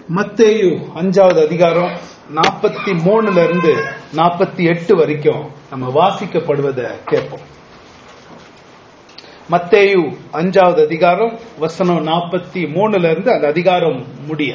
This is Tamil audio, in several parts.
மத்தேயு அஞ்சாவது அதிகாரம் நாற்பத்தி மூணுல இருந்து நாற்பத்தி எட்டு வரைக்கும் நம்ம வாசிக்கப்படுவதை கேட்போம் மத்தேயு அஞ்சாவது அதிகாரம் வசனம் நாற்பத்தி மூணுல இருந்து அந்த அதிகாரம் முடிய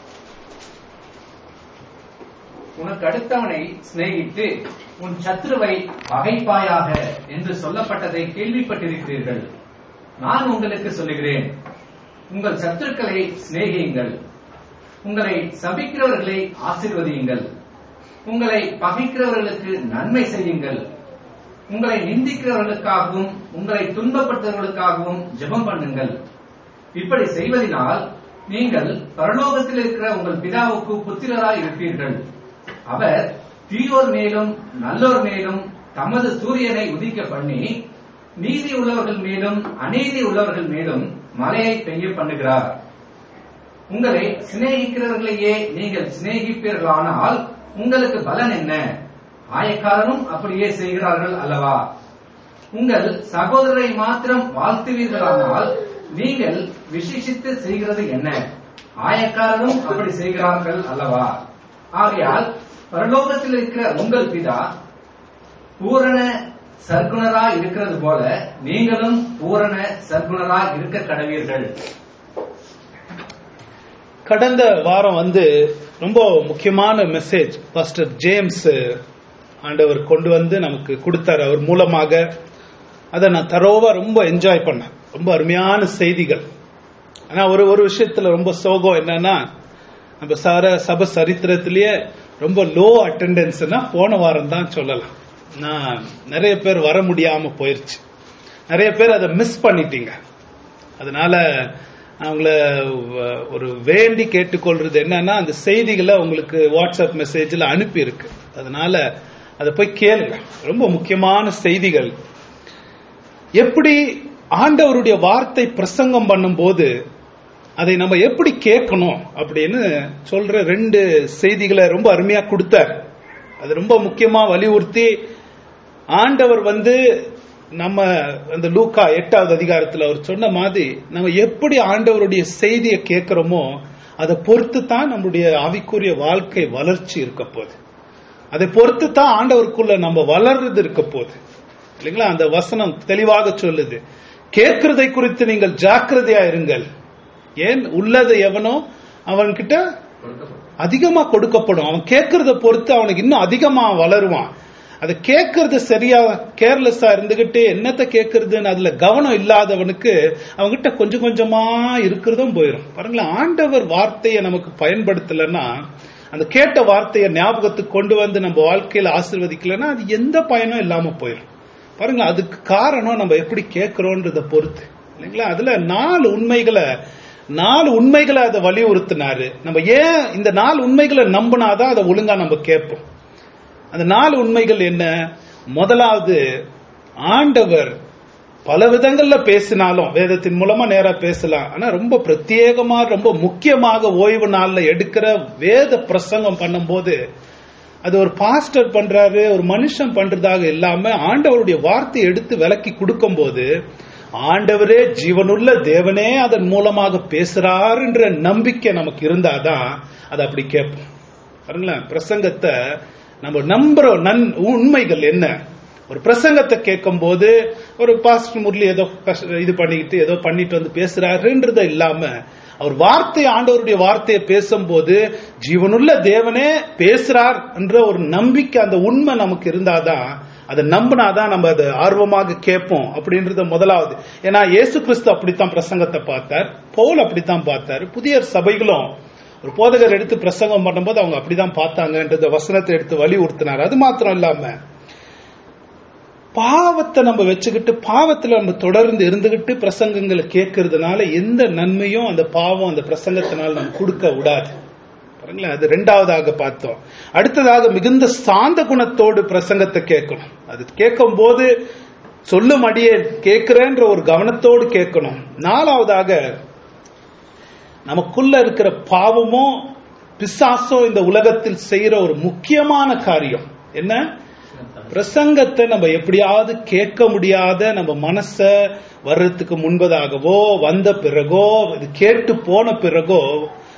உனக்கு அடுத்தவனை சிநேகித்து உன் சத்துருவை பகைப்பாயாக என்று சொல்லப்பட்டதை கேள்விப்பட்டிருக்கிறீர்கள் நான் உங்களுக்கு சொல்லுகிறேன் உங்கள் சத்துருக்களை சிநேகியுங்கள் உங்களை சபிக்கிறவர்களை ஆசீர்வதியுங்கள் உங்களை பகைக்கிறவர்களுக்கு நன்மை செய்யுங்கள் உங்களை நிந்திக்கிறவர்களுக்காகவும் உங்களை துன்பப்படுத்துவர்களுக்காகவும் ஜெபம் பண்ணுங்கள் இப்படி செய்வதனால் நீங்கள் பரலோகத்தில் இருக்கிற உங்கள் பிதாவுக்கு புத்திரராய் இருப்பீர்கள் அவர் தீயோர் மேலும் நல்லோர் மேலும் தமது சூரியனை உதிக்க பண்ணி நீதி உள்ளவர்கள் மேலும் அநீதி உள்ளவர்கள் மேலும் மழையை பெய்ய பண்ணுகிறார் உங்களை சிநேகிக்கிறவர்களையே நீங்கள் சிநேகிப்பீர்களானால் உங்களுக்கு பலன் என்ன ஆயக்காரனும் அப்படியே செய்கிறார்கள் அல்லவா உங்கள் சகோதரரை மாத்திரம் வாழ்த்துவீர்களானால் நீங்கள் விசேஷித்து செய்கிறது என்ன ஆயக்காரனும் அப்படி செய்கிறார்கள் அல்லவா ஆகையால் பரலோகத்தில் இருக்கிற உங்கள் பிதா பூரண சர்க்குணரா இருக்கிறது போல நீங்களும் பூரண சர்க்குணரா இருக்க கடவீர்கள் கடந்த வாரம் வந்து ரொம்ப முக்கியமான மெசேஜ் பாஸ்டர் ஜேம்ஸ் ஆண்டவர் கொண்டு வந்து நமக்கு கொடுத்தார் அவர் மூலமாக அதை நான் தரோவா ரொம்ப என்ஜாய் பண்ணேன் ரொம்ப அருமையான செய்திகள் ஆனா ஒரு ஒரு விஷயத்துல ரொம்ப சோகம் என்னன்னா நம்ம சார சப சரித்திரத்திலேயே ரொம்ப லோ அட்டெண்டன்ஸ்னா போன வாரம் தான் சொல்லலாம் நான் நிறைய பேர் வர முடியாம போயிருச்சு நிறைய பேர் அதை மிஸ் பண்ணிட்டீங்க அதனால அவங்கள ஒரு வேண்டி கேட்டுக்கொள்றது என்னன்னா அந்த செய்திகளை உங்களுக்கு வாட்ஸ்அப் மெசேஜில் அனுப்பி இருக்கு அதனால அதை போய் கேளுங்க ரொம்ப முக்கியமான செய்திகள் எப்படி ஆண்டவருடைய வார்த்தை பிரசங்கம் பண்ணும்போது அதை நம்ம எப்படி கேட்கணும் அப்படின்னு சொல்ற ரெண்டு செய்திகளை ரொம்ப அருமையா கொடுத்தார் அது ரொம்ப முக்கியமா வலியுறுத்தி ஆண்டவர் வந்து நம்ம அந்த லூக்கா எட்டாவது அதிகாரத்தில் அவர் சொன்ன மாதிரி நம்ம எப்படி ஆண்டவருடைய செய்தியை கேட்கிறோமோ அதை பொறுத்து தான் நம்மளுடைய ஆவிக்குரிய வாழ்க்கை வளர்ச்சி இருக்க போகுது அதை பொறுத்து தான் ஆண்டவருக்குள்ள நம்ம வளர்றது இருக்க போகுது இல்லைங்களா அந்த வசனம் தெளிவாக சொல்லுது கேட்கிறதை குறித்து நீங்கள் ஜாக்கிரதையா இருங்கள் ஏன் உள்ளது எவனோ அவன்கிட்ட அதிகமா கொடுக்கப்படும் அவன் கேட்கறத பொறுத்து அவனுக்கு இன்னும் அதிகமா வளருவான் அதை கேட்கறது சரியா கேர்லெஸ்ஸா இருந்துகிட்டு என்னத்தை கேட்கறதுன்னு அதுல கவனம் இல்லாதவனுக்கு அவன்கிட்ட கொஞ்சம் கொஞ்சமா இருக்கிறதும் போயிடும் பாருங்களேன் ஆண்டவர் வார்த்தையை நமக்கு பயன்படுத்தலைன்னா அந்த கேட்ட வார்த்தையை ஞாபகத்துக்கு கொண்டு வந்து நம்ம வாழ்க்கையில ஆசிர்வதிக்கலன்னா அது எந்த பயனும் இல்லாம போயிடும் பாருங்க அதுக்கு காரணம் நம்ம எப்படி கேட்கிறோன்றத பொறுத்து இல்லைங்களா அதுல நாலு உண்மைகளை நாலு உண்மைகளை அதை வலியுறுத்தினாரு நம்ம ஏன் இந்த நாலு உண்மைகளை நம்பினாதான் அதை ஒழுங்கா நம்ம கேட்போம் அந்த நாலு உண்மைகள் என்ன முதலாவது ஆண்டவர் பல விதங்கள்ல பேசினாலும் வேதத்தின் மூலமா நேரா பேசலாம் ஆனா ரொம்ப பிரத்யேகமா ரொம்ப முக்கியமாக ஓய்வு நாள்ல எடுக்கிற வேத பிரசங்கம் பண்ணும்போது அது ஒரு பாஸ்டர் பண்றாரு ஒரு மனுஷன் பண்றதாக இல்லாம ஆண்டவருடைய வார்த்தையை எடுத்து விலக்கி கொடுக்கும் போது ஆண்டவரே ஜீவனுள்ள தேவனே அதன் மூலமாக பேசுறாருன்ற நம்பிக்கை நமக்கு இருந்தாதான் அதை அப்படி கேட்போம் பாருங்களேன் பிரசங்கத்தை நம்ம நம்புற நன் உண்மைகள் என்ன ஒரு பிரசங்கத்தை கேட்கும் போது ஒரு பாஸ்டர் முரளி ஏதோ இது பண்ணிக்கிட்டு ஏதோ பண்ணிட்டு வந்து பேசுறாருன்றத இல்லாம அவர் வார்த்தை ஆண்டவருடைய வார்த்தையை பேசும்போது ஜீவனுள்ள தேவனே பேசுறார் என்ற ஒரு நம்பிக்கை அந்த உண்மை நமக்கு இருந்தாதான் அதை நம்பினாதான் நம்ம அதை ஆர்வமாக கேட்போம் அப்படின்றத முதலாவது ஏன்னா இயேசு கிறிஸ்து அப்படித்தான் பிரசங்கத்தை பார்த்தார் பவுல் அப்படித்தான் பார்த்தார் புதிய சபைகளும் ஒரு போதகர் எடுத்து பிரசங்கம் பண்ணும்போது அவங்க அப்படிதான் பார்த்தாங்கன்றத வசனத்தை எடுத்து வலியுறுத்தினார் அது மாத்திரம் இல்லாம பாவத்தை நம்ம வச்சுக்கிட்டு பாவத்துல நம்ம தொடர்ந்து இருந்துகிட்டு பிரசங்கங்களை கேட்கறதுனால எந்த நன்மையும் அந்த பாவம் அந்த பிரசங்கத்தினால் நம்ம கொடுக்க விடாது பாருங்களேன் அது ரெண்டாவதாக பார்த்தோம் அடுத்ததாக மிகுந்த சாந்த குணத்தோடு பிரசங்கத்தை கேட்கணும் அது கேட்கும் போது சொல்லும் அடியே கேட்கிறேன்ற ஒரு கவனத்தோடு கேட்கணும் நாலாவதாக நமக்குள்ள இருக்கிற பாவமும் பிசாசோ இந்த உலகத்தில் செய்யற ஒரு முக்கியமான காரியம் என்ன பிரசங்கத்தை நம்ம எப்படியாவது கேட்க முடியாத நம்ம மனச வர்றதுக்கு முன்பதாகவோ வந்த பிறகோ இது கேட்டு போன பிறகோ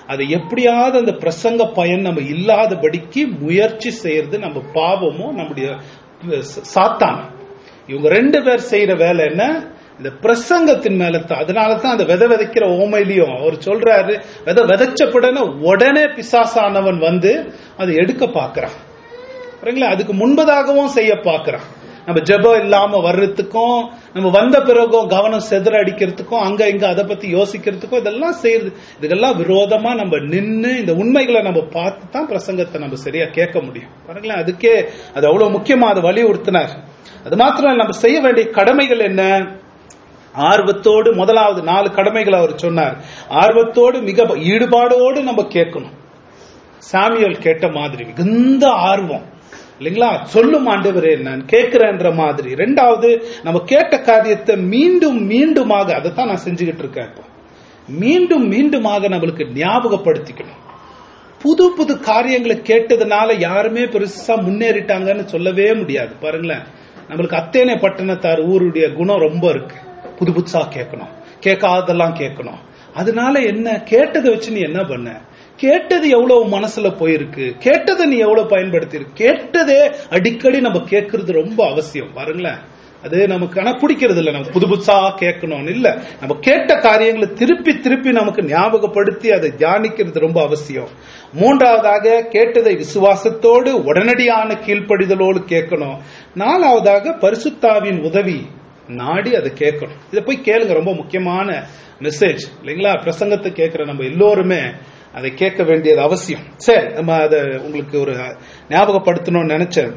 அதை எப்படியாவது அந்த பிரசங்க பயன் நம்ம இல்லாதபடிக்கு முயற்சி செய்யறது நம்ம பாவமோ நம்முடைய சாத்தான் இவங்க ரெண்டு பேர் செய்யற வேலை என்ன இந்த பிரசங்கத்தின் மேல தான் அதனால தான் அந்த விதை விதைக்கிற ஓமையிலையும் அவர் சொல்றாரு விதை விதைச்சப்படனே உடனே பிசாசானவன் வந்து அதை எடுக்க பார்க்கறான் சரிங்களா அதுக்கு முன்பதாகவும் செய்ய பார்க்கறான் நம்ம ஜெபம் இல்லாம வர்றதுக்கும் நம்ம வந்த பிறகும் கவனம் செதற அடிக்கிறதுக்கும் அங்க இங்க அதை பத்தி யோசிக்கிறதுக்கும் இதெல்லாம் செய்யுது இதுக்கெல்லாம் விரோதமா நம்ம நின்னு இந்த உண்மைகளை நம்ம பார்த்து தான் பிரசங்கத்தை நம்ம சரியா கேட்க முடியும் பாருங்களேன் அதுக்கே அது அவ்வளவு முக்கியமா அதை வலியுறுத்தினார் அது மாத்திரம் இல்ல, நம்ம செய்ய வேண்டிய கடமைகள் என்ன ஆர்வத்தோடு முதலாவது நாலு கடமைகள் அவர் சொன்னார் ஆர்வத்தோடு மிக ஈடுபாடோடு நம்ம கேட்கணும் சாமியல் கேட்ட மாதிரி மிகுந்த ஆர்வம் இல்லைங்களா சொல்லும் ஆண்டவரே நான் கேட்கிறேன்ற மாதிரி ரெண்டாவது நம்ம கேட்ட காரியத்தை மீண்டும் மீண்டுமாக அதை தான் நான் செஞ்சுக்கிட்டு இருக்கேன் இப்போ மீண்டும் மீண்டுமாக நம்மளுக்கு ஞாபகப்படுத்திக்கணும் புது புது காரியங்களை கேட்டதுனால யாருமே பெருசா முன்னேறிட்டாங்கன்னு சொல்லவே முடியாது பாருங்களேன் நம்மளுக்கு அத்தேனே பட்டணத்தார் ஊருடைய குணம் ரொம்ப இருக்கு புது புதுசா கேட்கணும் கேட்காதெல்லாம் கேட்கணும் அதனால என்ன கேட்டதை வச்சு நீ என்ன பண்ண கேட்டது எவ்வளவு மனசுல போயிருக்கு கேட்டதை நீ எவ்வளவு பயன்படுத்தி இருக்கு கேட்டதே அடிக்கடி நம்ம கேட்கறது ரொம்ப அவசியம் பாருங்களேன் அது நமக்கு ஆனா பிடிக்கிறது இல்ல நம்ம புது புதுசா கேட்கணும்னு இல்ல நம்ம கேட்ட காரியங்களை திருப்பி திருப்பி நமக்கு ஞாபகப்படுத்தி அதை தியானிக்கிறது ரொம்ப அவசியம் மூன்றாவதாக கேட்டதை விசுவாசத்தோடு உடனடியான கீழ்ப்படிதலோடு கேட்கணும் நாலாவதாக பரிசுத்தாவின் உதவி நாடி அதை கேட்கணும் இதை போய் கேளுங்க ரொம்ப முக்கியமான மெசேஜ் இல்லைங்களா பிரசங்கத்தை கேட்கிற நம்ம எல்லோருமே அதை கேட்க வேண்டியது அவசியம் சரி நம்ம அதை உங்களுக்கு ஒரு ஞாபகப்படுத்தணும்னு நினைச்சேன்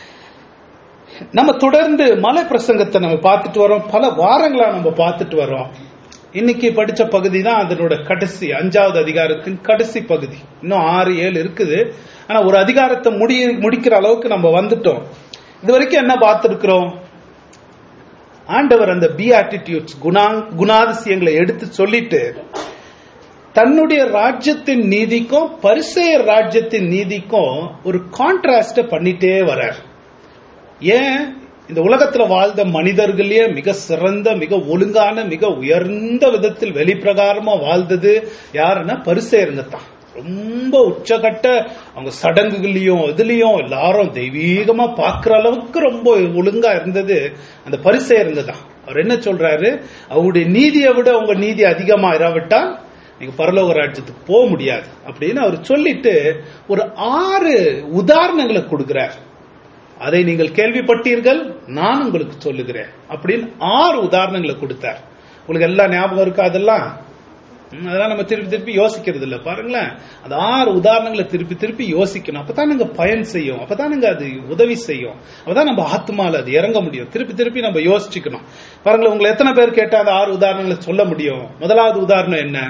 நம்ம தொடர்ந்து மலை பிரசங்கத்தை நம்ம பார்த்துட்டு வரோம் பல வாரங்களா நம்ம பார்த்துட்டு வரோம் இன்னைக்கு படிச்ச பகுதி தான் அதனோட கடைசி அஞ்சாவது அதிகாரத்தின் கடைசி பகுதி இன்னும் ஆறு ஏழு இருக்குது ஆனா ஒரு அதிகாரத்தை முடி முடிக்கிற அளவுக்கு நம்ம வந்துட்டோம் இது வரைக்கும் என்ன பார்த்திருக்கிறோம் ஆண்டவர் அந்த பி ஆட்டிடியூட்ஸ் குணா குணாதிசயங்களை எடுத்து சொல்லிட்டு தன்னுடைய ராஜ்யத்தின் நீதிக்கும் பரிசெயர் ராஜ்யத்தின் நீதிக்கும் ஒரு கான்ட்ராஸ்ட பண்ணிட்டே வர்றார் ஏன் இந்த உலகத்துல வாழ்ந்த மனிதர்களே மிக சிறந்த மிக ஒழுங்கான மிக உயர்ந்த விதத்தில் வெளிப்பிரகாரமா வாழ்ந்தது யாருன்னா பரிசெயருங்க தான் ரொம்ப உச்சகட்ட அவங்க சடங்குகளையும் இதுலயும் எல்லாரும் தெய்வீகமா பாக்குற அளவுக்கு ரொம்ப ஒழுங்கா இருந்தது அந்த பரிசெயருங்க தான் அவர் என்ன சொல்றாரு அவருடைய நீதியை விட உங்க நீதி அதிகமா இராவிட்டால் நீங்க பரலோக ராஜ்யத்துக்கு போக முடியாது அப்படின்னு அவர் சொல்லிட்டு ஒரு ஆறு உதாரணங்களை கொடுக்கிறார் அதை நீங்கள் கேள்விப்பட்டீர்கள் நான் உங்களுக்கு சொல்லுகிறேன் அப்படின்னு ஆறு உதாரணங்களை கொடுத்தார் உங்களுக்கு எல்லாம் ஞாபகம் இருக்கா அதெல்லாம் ம், அதெல்லாம் நம்ம திருப்பி திருப்பி யோசிக்கிறது இல்ல பாருங்களேன் அந்த ஆறு உதாரணங்களை திருப்பி திருப்பி யோசிக்கணும் அப்பதான் நீங்க பயன் செய்யும் அப்பதான் நீங்க அது உதவி செய்யும் அப்பதான் நம்ம ஆத்மால அது இறங்க முடியும் திருப்பி திருப்பி நம்ம யோசிச்சுக்கணும் பாருங்களேன் உங்களை எத்தனை பேர் கேட்டா அந்த ஆறு உதாரணங்களை சொல்ல முடியும் முதலாவது உதாரணம் என்ன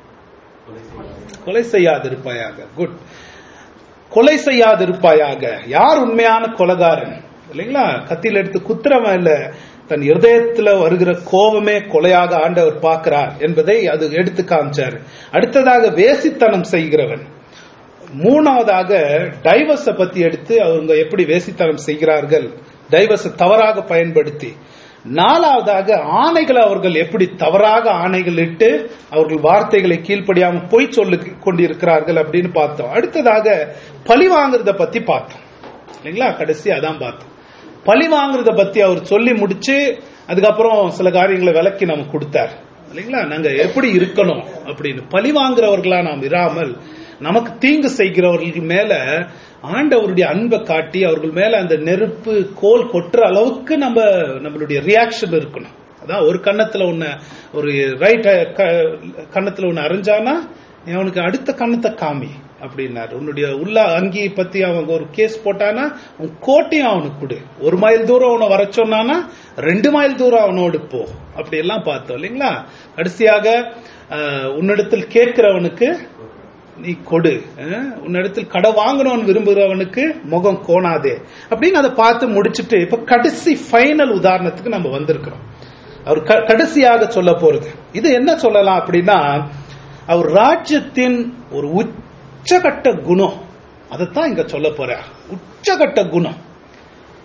கொலை செய்யாதிருப்பாயாக குட் கொலை செய்யாதிருப்பாயாக யார் உண்மையான கொலகாரன் இல்லைங்களா கத்தியில் எடுத்து குத்துறவன் இல்ல தன் இருதயத்துல வருகிற கோபமே கொலையாக ஆண்டவர் பார்க்கிறார் என்பதை அது எடுத்து காமிச்சார் அடுத்ததாக வேசித்தனம் செய்கிறவன் மூணாவதாக டைவர்ஸ பத்தி எடுத்து அவங்க எப்படி வேசித்தனம் செய்கிறார்கள் டைவர்ஸை தவறாக பயன்படுத்தி நாலாவதாக ஆணைகளை அவர்கள் எப்படி தவறாக ஆணைகள் இட்டு அவர்கள் வார்த்தைகளை கீழ்ப்படியாம பொய் சொல்லி கொண்டிருக்கிறார்கள் அப்படின்னு பார்த்தோம் அடுத்ததாக பழி வாங்குறத பத்தி பார்த்தோம் இல்லைங்களா கடைசி அதான் பார்த்தோம் பழி வாங்குறத பத்தி அவர் சொல்லி முடிச்சு அதுக்கப்புறம் சில காரியங்களை விளக்கி நமக்கு கொடுத்தார் இல்லைங்களா நாங்க எப்படி இருக்கணும் அப்படின்னு பழி வாங்குறவர்களா நாம் இராமல் நமக்கு தீங்கு செய்கிறவர்கள் மேல ஆண்டவருடைய அன்பை காட்டி அவர்கள் மேல அந்த நெருப்பு கோல் கொட்டுற அளவுக்கு நம்ம நம்மளுடைய ரியாக்ஷன் இருக்கணும் அதான் ஒரு கன்னத்துல ஒண்ணு ஒரு ரைட் கன்னத்துல ஒண்ணு அரைஞ்சானா நீ அவனுக்கு அடுத்த கன்னத்தை காமி அப்படின்னாரு உன்னுடைய உள்ள அங்கி பத்தி அவங்க ஒரு கேஸ் போட்டானா உன் கோட்டையும் அவனுக்கு கொடு ஒரு மைல் தூரம் அவனை வர சொன்னானா ரெண்டு மைல் தூரம் அவனோடு போ அப்படி எல்லாம் பார்த்தோம் இல்லைங்களா கடைசியாக அஹ், உன்னிடத்தில் கேட்கிறவனுக்கு நீ கொடு அஹ், உன்னிடத்தில் கடை வாங்கணும்னு விரும்புகிறவனுக்கு முகம் கோணாதே அப்படின்னு அதை பார்த்து முடிச்சிட்டு இப்ப கடைசி ஃபைனல் உதாரணத்துக்கு நம்ம வந்திருக்கிறோம் அவர் க- கடைசியாக சொல்ல போறது இது என்ன சொல்லலாம் அப்படின்னா அவர் ராஜ்யத்தின் ஒரு உச்சகட்ட குணம் அதைத்தான் இங்க சொல்ல போறார் உச்சகட்ட குணம்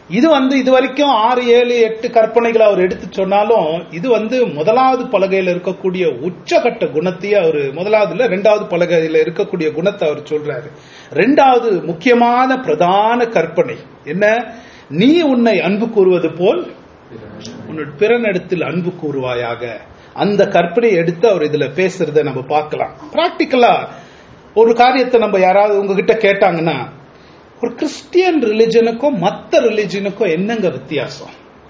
இது வந்து இது வரைக்கும் ஆறு ஏழு எட்டு கற்பனைகளை அவர் எடுத்து சொன்னாலும் இது வந்து முதலாவது பலகையில இருக்கக்கூடிய உச்சகட்ட குணத்தையே அவர் முதலாவதுல ரெண்டாவது பலகையில இருக்கக்கூடிய குணத்தை அவர் சொல்றாரு ரெண்டாவது முக்கியமான பிரதான கற்பனை என்ன நீ உன்னை அன்பு கூறுவது போல் உன்னோட பிறனிடத்தில் அன்பு கூறுவாயாக அந்த கற்பனையை எடுத்து அவர் இதுல பேசுறத நம்ம பார்க்கலாம் பிராக்டிக்கலா ஒரு காரியத்தை நம்ம யாராவது உங்ககிட்ட கேட்டாங்கன்னா ஒரு கிறிஸ்டியன் ரிலிஜனுக்கும் மத்த ரிலிஜனுக்கும் என்னங்க வித்தியாசம்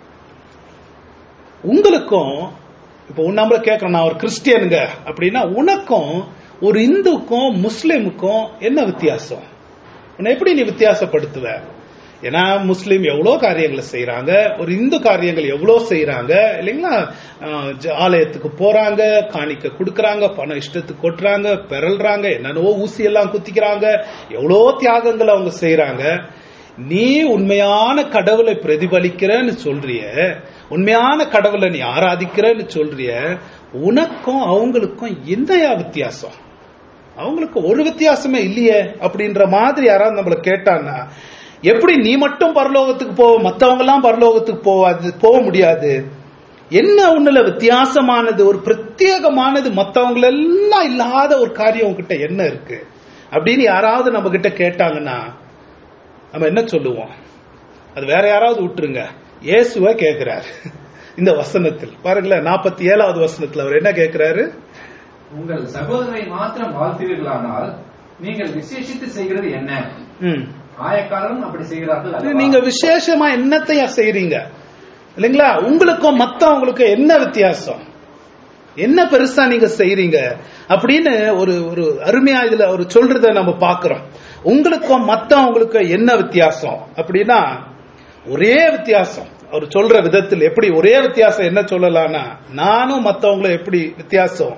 உங்களுக்கும் இப்போ நம்மள கேட்கறோம் நான் ஒரு கிறிஸ்டியனுங்க அப்படின்னா உனக்கும் ஒரு இந்துக்கும் முஸ்லிமுக்கும் என்ன வித்தியாசம் உன்னை எப்படி நீ வித்தியாசப்படுத்துவ ஏன்னா முஸ்லீம் எவ்வளோ காரியங்களை செய்யறாங்க ஒரு இந்து காரியங்கள் எவ்வளோ செய்யறாங்க இல்லைங்களா ஆஹ் ஜ- ஆலயத்துக்கு போறாங்க காணிக்க கொடுக்கறாங்க பணம் இஷ்டத்துக்கு கொட்டுறாங்க பெறல்றாங்க என்னென்னவோ ஊசி எல்லாம் குத்திக்கிறாங்க எவ்வளோ தியாகங்கள் அவங்க செய்யறாங்க நீ உண்மையான கடவுளை பிரதிபலிக்கிறன்னு சொல்றிய உண்மையான கடவுளை நீ ஆராதிக்கிறன்னு சொல்றிய உனக்கும் அவங்களுக்கும் என்னையா வித்தியாசம் அவங்களுக்கு ஒரு வித்தியாசமே இல்லையே அப்படின்ற மாதிரி யாராவது நம்மள கேட்டான்னா எப்படி நீ மட்டும் பரலோகத்துக்கு போவ மத்தவங்க எல்லாம் பரலோகத்துக்கு போவாது போக முடியாது என்ன உன்னுல வித்தியாசமானது ஒரு பிரத்யேகமானது மத்தவங்க எல்லாம் இல்லாத ஒரு காரியம் உன்கிட்ட என்ன இருக்கு அப்படின்னு யாராவது நம்ம கிட்ட கேட்டாங்கன்னா நம்ம என்ன சொல்லுவோம் அது வேற யாராவது விட்டுருங்க இயேசுவை கேட்கிறாரு இந்த வசனத்தில் பாருங்களேன் நாற்பத்தி ஏழாவது வசனத்துல அவர் என்ன கேட்கிறாரு உங்கள் சகோதரரை மாத்திரம் வாழ்த்தீர்களானால் நீங்கள் விசேஷித்து செய்கிறது என்ன ம் ஆயக்காரரும் அப்படி செய்கிறார்கள் இது அல்லவா? நீங்க விசேஷமா என்னத்தையா செய்றீங்க இல்லைங்களா உங்களுக்கும் மத்தவங்களுக்கும் என்ன வித்தியாசம் என்ன பெருசா நீங்க செய்றீங்க அப்படின்னு ஒரு ஒரு அருமையா இதுல ஒரு சொல்றத நம்ம பாக்குறோம் உங்களுக்கும் மத்தவங்களுக்கும் என்ன வித்தியாசம் அப்படின்னா ஒரே வித்தியாசம் அவர் சொல்ற விதத்தில் எப்படி ஒரே வித்தியாசம் என்ன சொல்லலாம்னா நானும் மத்தவங்களும் எப்படி வித்தியாசம்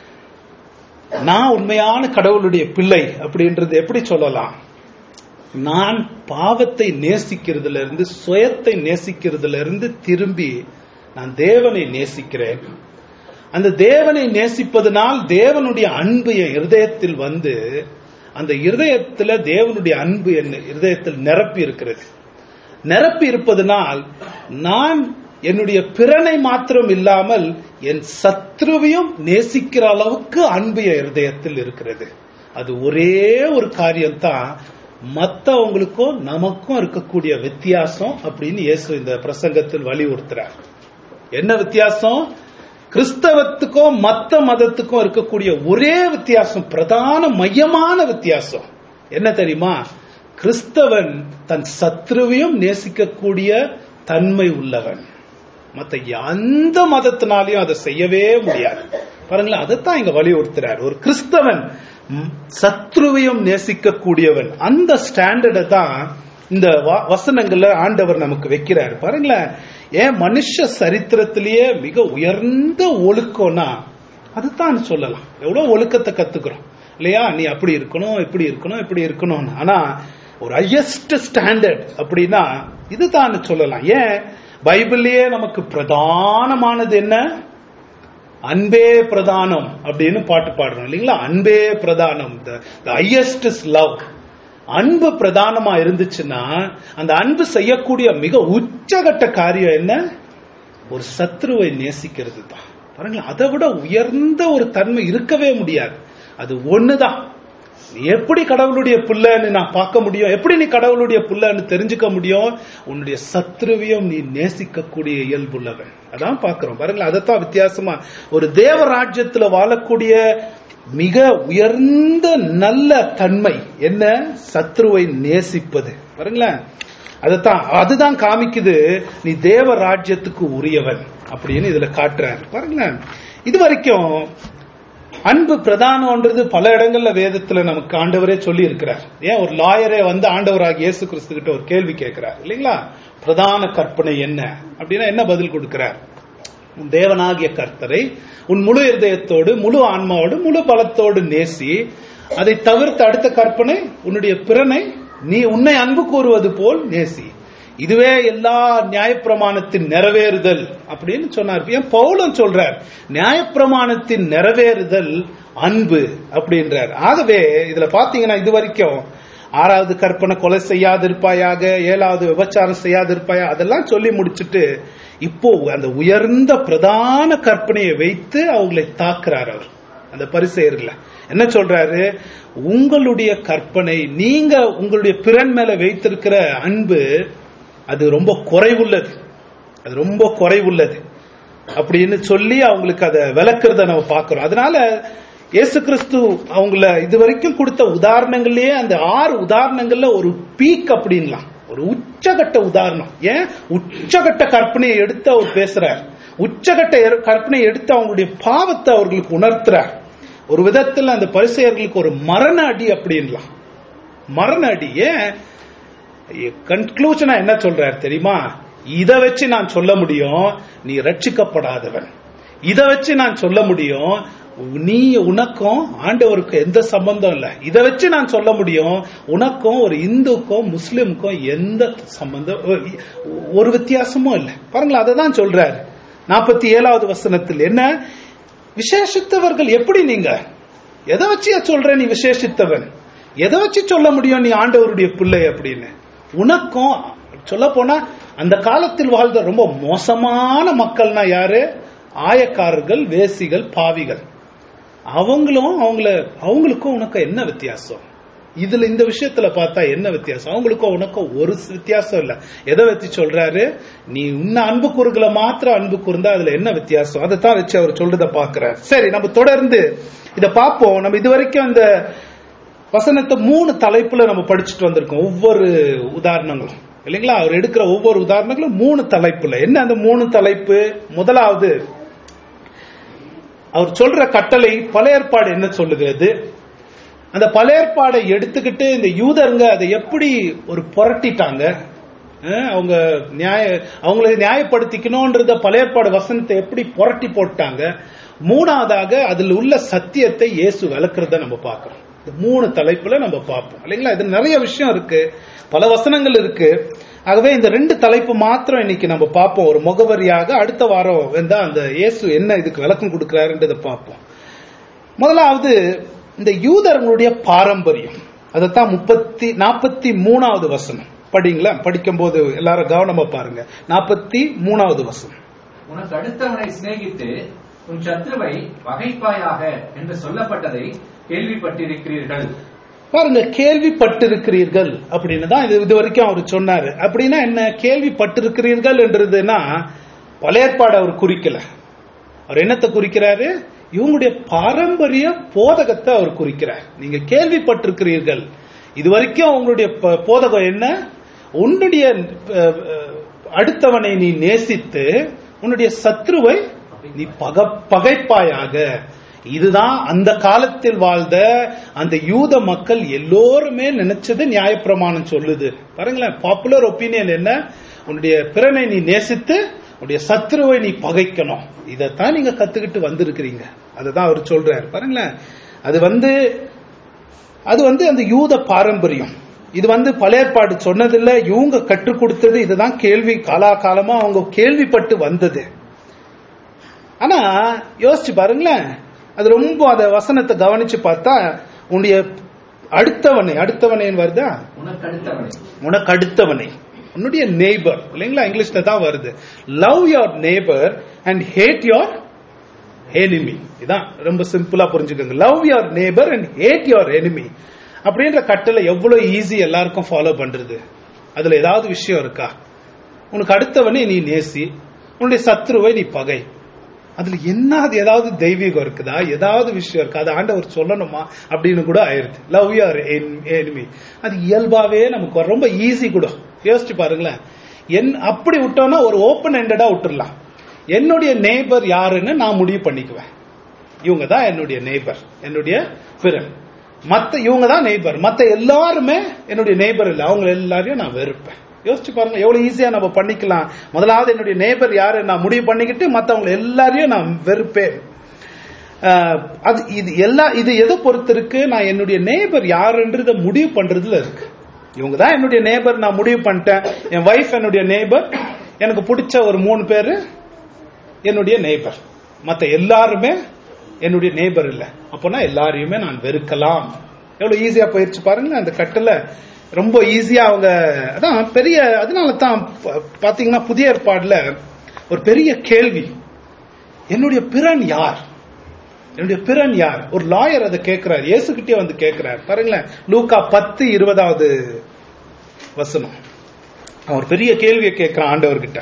நான் உண்மையான கடவுளுடைய பிள்ளை அப்படின்றது எப்படி சொல்லலாம் நான் பாவத்தை நேசிக்கிறதுல இருந்து சுயத்தை நேசிக்கிறதுல இருந்து திரும்பி நான் தேவனை நேசிக்கிறேன் அந்த தேவனை நேசிப்பதனால் தேவனுடைய அன்பு என் இருதயத்தில் வந்து அந்த இருதயத்துல தேவனுடைய அன்பு என் இருதயத்தில் நிரப்பி இருக்கிறது நிரப்பி இருப்பதனால் நான் என்னுடைய பிறனை மாத்திரம் இல்லாமல் என் சத்ருவையும் நேசிக்கிற அளவுக்கு அன்பு என் இருதயத்தில் இருக்கிறது அது ஒரே ஒரு காரியம்தான் மத்தவங்களுக்கும் நமக்கும் இருக்கக்கூடிய வித்தியாசம் அப்படின்னு இயேசு இந்த பிரசங்கத்தில் வலியுறுத்துறார் என்ன வித்தியாசம் கிறிஸ்தவத்துக்கும் மத்த மதத்துக்கும் இருக்கக்கூடிய ஒரே வித்தியாசம் பிரதான மையமான வித்தியாசம் என்ன தெரியுமா கிறிஸ்தவன் தன் சத்ருவையும் நேசிக்கக்கூடிய தன்மை உள்ளவன் மத்த எந்த மதத்தினாலையும் அதை செய்யவே முடியாது பாருங்களேன் அதைத்தான் இங்க வலியுறுத்துறார் ஒரு கிறிஸ்தவன் ம், சத்ருவையும் நேசிக்கக்கூடியவன் அந்த ஸ்டாண்டர்டை தான் இந்த வ- வசனங்கள்ல ஆண்டவர் நமக்கு வைக்கிறார் பாருங்களேன் ஏன் மனுஷ சரித்திரத்திலேயே மிக உயர்ந்த ஒழுக்கம்னா அதுதான் சொல்லலாம் எவ்வளவு ஒழுக்கத்தை கத்துக்கிறோம் இல்லையா நீ அப்படி இருக்கணும் இப்படி இருக்கணும் இப்படி இருக்கணும்னு ஆனா ஒரு ஹையஸ்ட் ஸ்டாண்டர்ட் அப்படின்னா இதுதான் சொல்லலாம் ஏன் பைபிள்லயே நமக்கு பிரதானமானது என்ன அன்பே பிரதானம் அப்படின்னு பாட்டு பாடுறோம் இல்லைங்களா அன்பே பிரதானம் த ஹையஸ்ட் இஸ் லவ் அன்பு பிரதானமா இருந்துச்சுன்னா அந்த அன்பு செய்யக்கூடிய மிக உச்சகட்ட காரியம் என்ன ஒரு சத்ருவை நேசிக்கிறது தான் பாருங்களேன் அதை விட உயர்ந்த ஒரு தன்மை இருக்கவே முடியாது அது ஒண்ணுதான் நீ எப்படி கடவுளுடைய புள்ளன்னு நான் பார்க்க முடியும் எப்படி நீ கடவுளுடைய புள்ளன்னு தெரிஞ்சுக்க முடியும் உன்னுடைய சத்ருவையும் நீ நேசிக்கக்கூடிய இயல்புள்ளவன் அதான் பார்க்கிறோம் பாருங்களேன் அதைத்தான் வித்தியாசமா ஒரு தேவ ராஜ்யத்துல வாழக்கூடிய மிக உயர்ந்த நல்ல தன்மை என்ன சத்ருவை நேசிப்பது பாருங்களேன் அதுதான் அதுதான் காமிக்குது நீ தேவ ராஜ்யத்துக்கு உரியவன் அப்படின்னு இதுல காட்டுறாரு பாருங்களேன் இது வரைக்கும் அன்பு பிரதானம்ன்றது பல இடங்கள்ல வேதத்துல நமக்கு ஆண்டவரே சொல்லி இருக்கிறார் ஏன் ஒரு லாயரே வந்து ஆண்டவராக இயேசு கிறிஸ்து கிட்ட ஒரு கேள்வி கேட்கிறார் இல்லைங்களா பிரதான கற்பனை என்ன அப்படின்னா என்ன பதில் கொடுக்கிறார் உன் தேவனாகிய கர்த்தரை உன் முழு இருதயத்தோடு முழு ஆன்மாவோடு முழு பலத்தோடு நேசி அதை தவிர்த்து அடுத்த கற்பனை உன்னுடைய பிறனை நீ உன்னை அன்பு கூறுவது போல் நேசி இதுவே எல்லா நியாயப்பிரமாணத்தின் நிறைவேறுதல் அப்படின்னு சொன்னார் ஏன் பவுலும் சொல்றார் நியாயப்பிரமாணத்தின் நிறைவேறுதல் அன்பு அப்படின்றார் ஆகவே இதுல பாத்தீங்கன்னா இது வரைக்கும் ஆறாவது கற்பனை கொலை செய்யாதிருப்பாயாக ஏழாவது விபச்சாரம் செய்யாதிருப்பாயா அதெல்லாம் சொல்லி முடிச்சிட்டு இப்போ அந்த உயர்ந்த பிரதான கற்பனையை வைத்து அவங்களை தாக்குறார் அவர் அந்த பரிசெயர்ல என்ன சொல்றாரு உங்களுடைய கற்பனை நீங்க உங்களுடைய பிறன் மேல வைத்திருக்கிற அன்பு அது ரொம்ப குறைவுள்ளது அது ரொம்ப குறைவுள்ளது அப்படின்னு சொல்லி அவங்களுக்கு அதை விளக்குறத நம்ம பார்க்கிறோம் அதனால இயேசு கிறிஸ்து அவங்கள இது வரைக்கும் கொடுத்த உதாரணங்கள்லயே அந்த ஆறு உதாரணங்கள்ல ஒரு பீக் அப்படின்லாம் ஒரு உச்சகட்ட உதாரணம் ஏன் உச்சகட்ட கற்பனையை எடுத்து அவர் பேசுறார் உச்சகட்ட எர்- கற்பனையை எடுத்து அவங்களுடைய பாவத்தை அவர்களுக்கு உணர்த்துறார் ஒரு விதத்துல அந்த பரிசெயர்களுக்கு ஒரு மரண அடி அப்படின்லாம் மரண அடி ஏன் கன்க்ளூஷனா என்ன சொல்றார் தெரியுமா இத வச்சு நான் சொல்ல முடியும் நீ ரட்சிக்கப்படாதவன் இத வச்சு நான் சொல்ல முடியும் நீ உனக்கும் ஆண்டவருக்கு எந்த சம்பந்தம் இல்ல இத வச்சு நான் சொல்ல முடியும் உனக்கும் ஒரு இந்துக்கும் முஸ்லிமுக்கும் எந்த சம்பந்தம் ஒரு வித்தியாசமும் இல்ல பாருங்களேன் அதை தான் சொல்றாரு நாற்பத்தி ஏழாவது வசனத்தில் என்ன விசேஷித்தவர்கள் எப்படி நீங்க எதை வச்சு சொல்ற நீ விசேஷித்தவன் எதை வச்சு சொல்ல முடியும் நீ ஆண்டவருடைய பிள்ளை அப்படின்னு உனக்கும் சொல்ல போனா அந்த காலத்தில் வாழ்ந்த ரொம்ப மோசமான மக்கள்னா யாரு ஆயக்காரர்கள் வேசிகள் பாவிகள் அவங்களும் அவங்கள அவங்களுக்கும் உனக்கு என்ன வித்தியாசம் இதுல இந்த விஷயத்துல பார்த்தா என்ன வித்தியாசம் அவங்களுக்கும் உனக்கும் ஒரு வித்தியாசம் இல்ல எதை வச்சு சொல்றாரு நீ இன்னும் அன்பு கூறுகளை மாத்திரம் அன்பு கூர்ந்தா அதுல என்ன வித்தியாசம் அதை தான் வச்சு அவர் சொல்றத பாக்குறாரு சரி நம்ம தொடர்ந்து இத பார்ப்போம் நம்ம இது வரைக்கும் அந்த வசனத்தை மூணு தலைப்புல நம்ம படிச்சுட்டு வந்திருக்கோம் ஒவ்வொரு உதாரணங்களும் இல்லைங்களா அவர் எடுக்கிற ஒவ்வொரு உதாரணங்களும் மூணு தலைப்புல என்ன அந்த மூணு தலைப்பு முதலாவது அவர் சொல்ற கட்டளை பழைய ஏற்பாடு என்ன சொல்லுகிறது அந்த பழைய ஏற்பாடை எடுத்துக்கிட்டு இந்த யூதருங்க அதை எப்படி ஒரு புரட்டிட்டாங்க அஹ் அவங்க நியாய அவங்களை நியாயப்படுத்திக்கணும்ன்றத பழைய ஏற்பாடு வசனத்தை எப்படி புரட்டி போட்டாங்க மூணாவதாக அதில் உள்ள சத்தியத்தை இயேசு விளக்குறத நம்ம பார்க்கிறோம் இந்த மூணு தலைப்புல நம்ம பார்ப்போம் இல்லைங்களா இது நிறைய விஷயம் இருக்கு பல வசனங்கள் இருக்கு ஆகவே இந்த ரெண்டு தலைப்பு மாத்திரம் இன்னைக்கு நம்ம பார்ப்போம் ஒரு முகவரியாக அடுத்த வாரம் வந்தா அந்த இயேசு என்ன இதுக்கு விளக்கம் கொடுக்கிறாருன்றதை பார்ப்போம் முதலாவது இந்த யூதர்களுடைய பாரம்பரியம் அதைத்தான் முப்பத்தி நாற்பத்தி மூணாவது வசனம் படிங்களா படிக்கும் போது எல்லாரும் கவனமா பாருங்க நாற்பத்தி மூணாவது வசனம் உனக்கு அடுத்தவனை சிநேகித்து உன் சத்ருவை வகைப்பாயாக என்று சொல்லப்பட்டதை கேள்விப்பட்டிருக்கிறீர்கள் பாருங்க கேள்விப்பட்டிருக்கிறீர்கள் அப்படின்னு தான் இது இது வரைக்கும் அவர் சொன்னாரு அப்படின்னா என்ன கேள்விப்பட்டிருக்கிறீர்கள் என்றதுன்னா பழையற்பாடு அவர் குறிக்கல அவர் என்னத்தை குறிக்கிறாரு இவங்களுடைய பாரம்பரிய போதகத்தை அவர் குறிக்கிறார் நீங்க கேள்விப்பட்டிருக்கிறீர்கள் இது வரைக்கும் உங்களுடைய ப- போதகம் என்ன உன்னுடைய அஹ், அஹ், அடுத்தவனை நீ நேசித்து உன்னுடைய சத்ருவை நீ பக பகைப்பாயாக இதுதான் அந்த காலத்தில் வாழ்ந்த அந்த யூத மக்கள் எல்லோருமே நினைச்சது நியாயப்பிரமாணம் சொல்லுது பாருங்களேன் பாப்புலர் ஒப்பீனியன் என்ன உன்னுடைய பிறனை நீ நேசித்து உன்னுடைய சத்ருவை நீ பகைக்கணும் இதைத்தான் நீங்க கத்துக்கிட்டு வந்திருக்கிறீங்க அததான் அவர் சொல்றாரு பாருங்களேன் அது வந்து அது வந்து அந்த யூத பாரம்பரியம் இது வந்து பழையற்பாடு சொன்னதில்ல இவங்க கற்றுக் கொடுத்தது இதுதான் கேள்வி காலாகாலமா அவங்க கேள்விப்பட்டு வந்தது ஆனா யோசிச்சு பாருங்களேன் அது ரொம்ப அந்த வசனத்தை கவனிச்சு பார்த்தா உன்னுடைய அடுத்தவனை அடுத்தவனை வருதா உனக்கு அடுத்தவனை உனக்கு அடுத்தவனை உன்னுடைய நெய்பர் இல்லைங்களா இங்கிலீஷ்ல தான் வருது love your neighbour and hate your enemy இதான் ரொம்ப சிம்பிளா புரிஞ்சுக்கோங்க love your neighbour and hate your enemy அப்படின்ற கட்டளை எவ்வளவு ஈஸி எல்லாருக்கும் ஃபாலோ பண்றது அதுல ஏதாவது விஷயம் இருக்கா உனக்கு அடுத்தவனே நீ நேசி உன்னுடைய சத்ருவை நீ பகை அதுல என்ன அது ஏதாவது தெய்வீகம் இருக்குதா ஏதாவது விஷயம் இருக்கா அது ஆண்டவர் சொல்லணுமா அப்படின்னு கூட ஆயிருது லவ் யுவர் எனிமி அது இயல்பாவே நமக்கு வரும். ரொம்ப ஈஸி கூட யோசிச்சு பாருங்களேன் என் அப்படி விட்டோம்னா ஒரு ஓப்பன் எண்டடா விட்டுறலாம் என்னுடைய நேபர் யாருன்னு நான் முடிவு பண்ணிக்குவேன் இவங்க தான் என்னுடைய நெய்பர் என்னுடைய பிறன் மத்த இவங்க தான் நெய்பர் மத்த எல்லாருமே என்னுடைய நெய்பர் இல்லை அவங்க எல்லாரையும் நான் வெறுப்பேன் யோசிச்சு பாருங்க எவ்வளவு ஈஸியா நம்ம பண்ணிக்கலாம் முதலாவது என்னுடைய நெய்பர் யாரு நான் முடிவு பண்ணிக்கிட்டு மத்தவங்க எல்லாரையும் நான் வெறுப்பேன் ஆஹ், அது இது எல்லா இது எதை பொறுத்து இருக்கு நான் என்னுடைய நேபர் யாருன்றத முடிவு பண்றதுல இருக்கு இவங்க தான் என்னுடைய நேபர் நான் முடிவு பண்ணிட்டேன் என் வைஃப் என்னுடைய நேபர் எனக்கு பிடிச்ச ஒரு மூணு பேரு என்னுடைய நேபர் மத்த எல்லாருமே என்னுடைய நேபர் இல்ல அப்போனா எல்லாரையுமே நான் வெறுக்கலாம் எவ்வளவு ஈஸியா போயிருச்சு பாருங்க அந்த கட்டுல ரொம்ப ஈஸியா அவங்க அதான் பெரிய அதனால தான் பா- பாத்தீங்கன்னா புதிய ஏற்பாடுல ஒரு பெரிய கேள்வி என்னுடைய பிறன் யார் என்னுடைய பிறன் யார் ஒரு லாயர் அதை கேட்கிறார் இயேசுகிட்டே வந்து கேட்கிறார் பாருங்களேன் லூக்கா பத்து இருபதாவது வசனம் அவன் ஒரு பெரிய கேள்வியை கேட்கிறான் ஆண்டவர்கிட்ட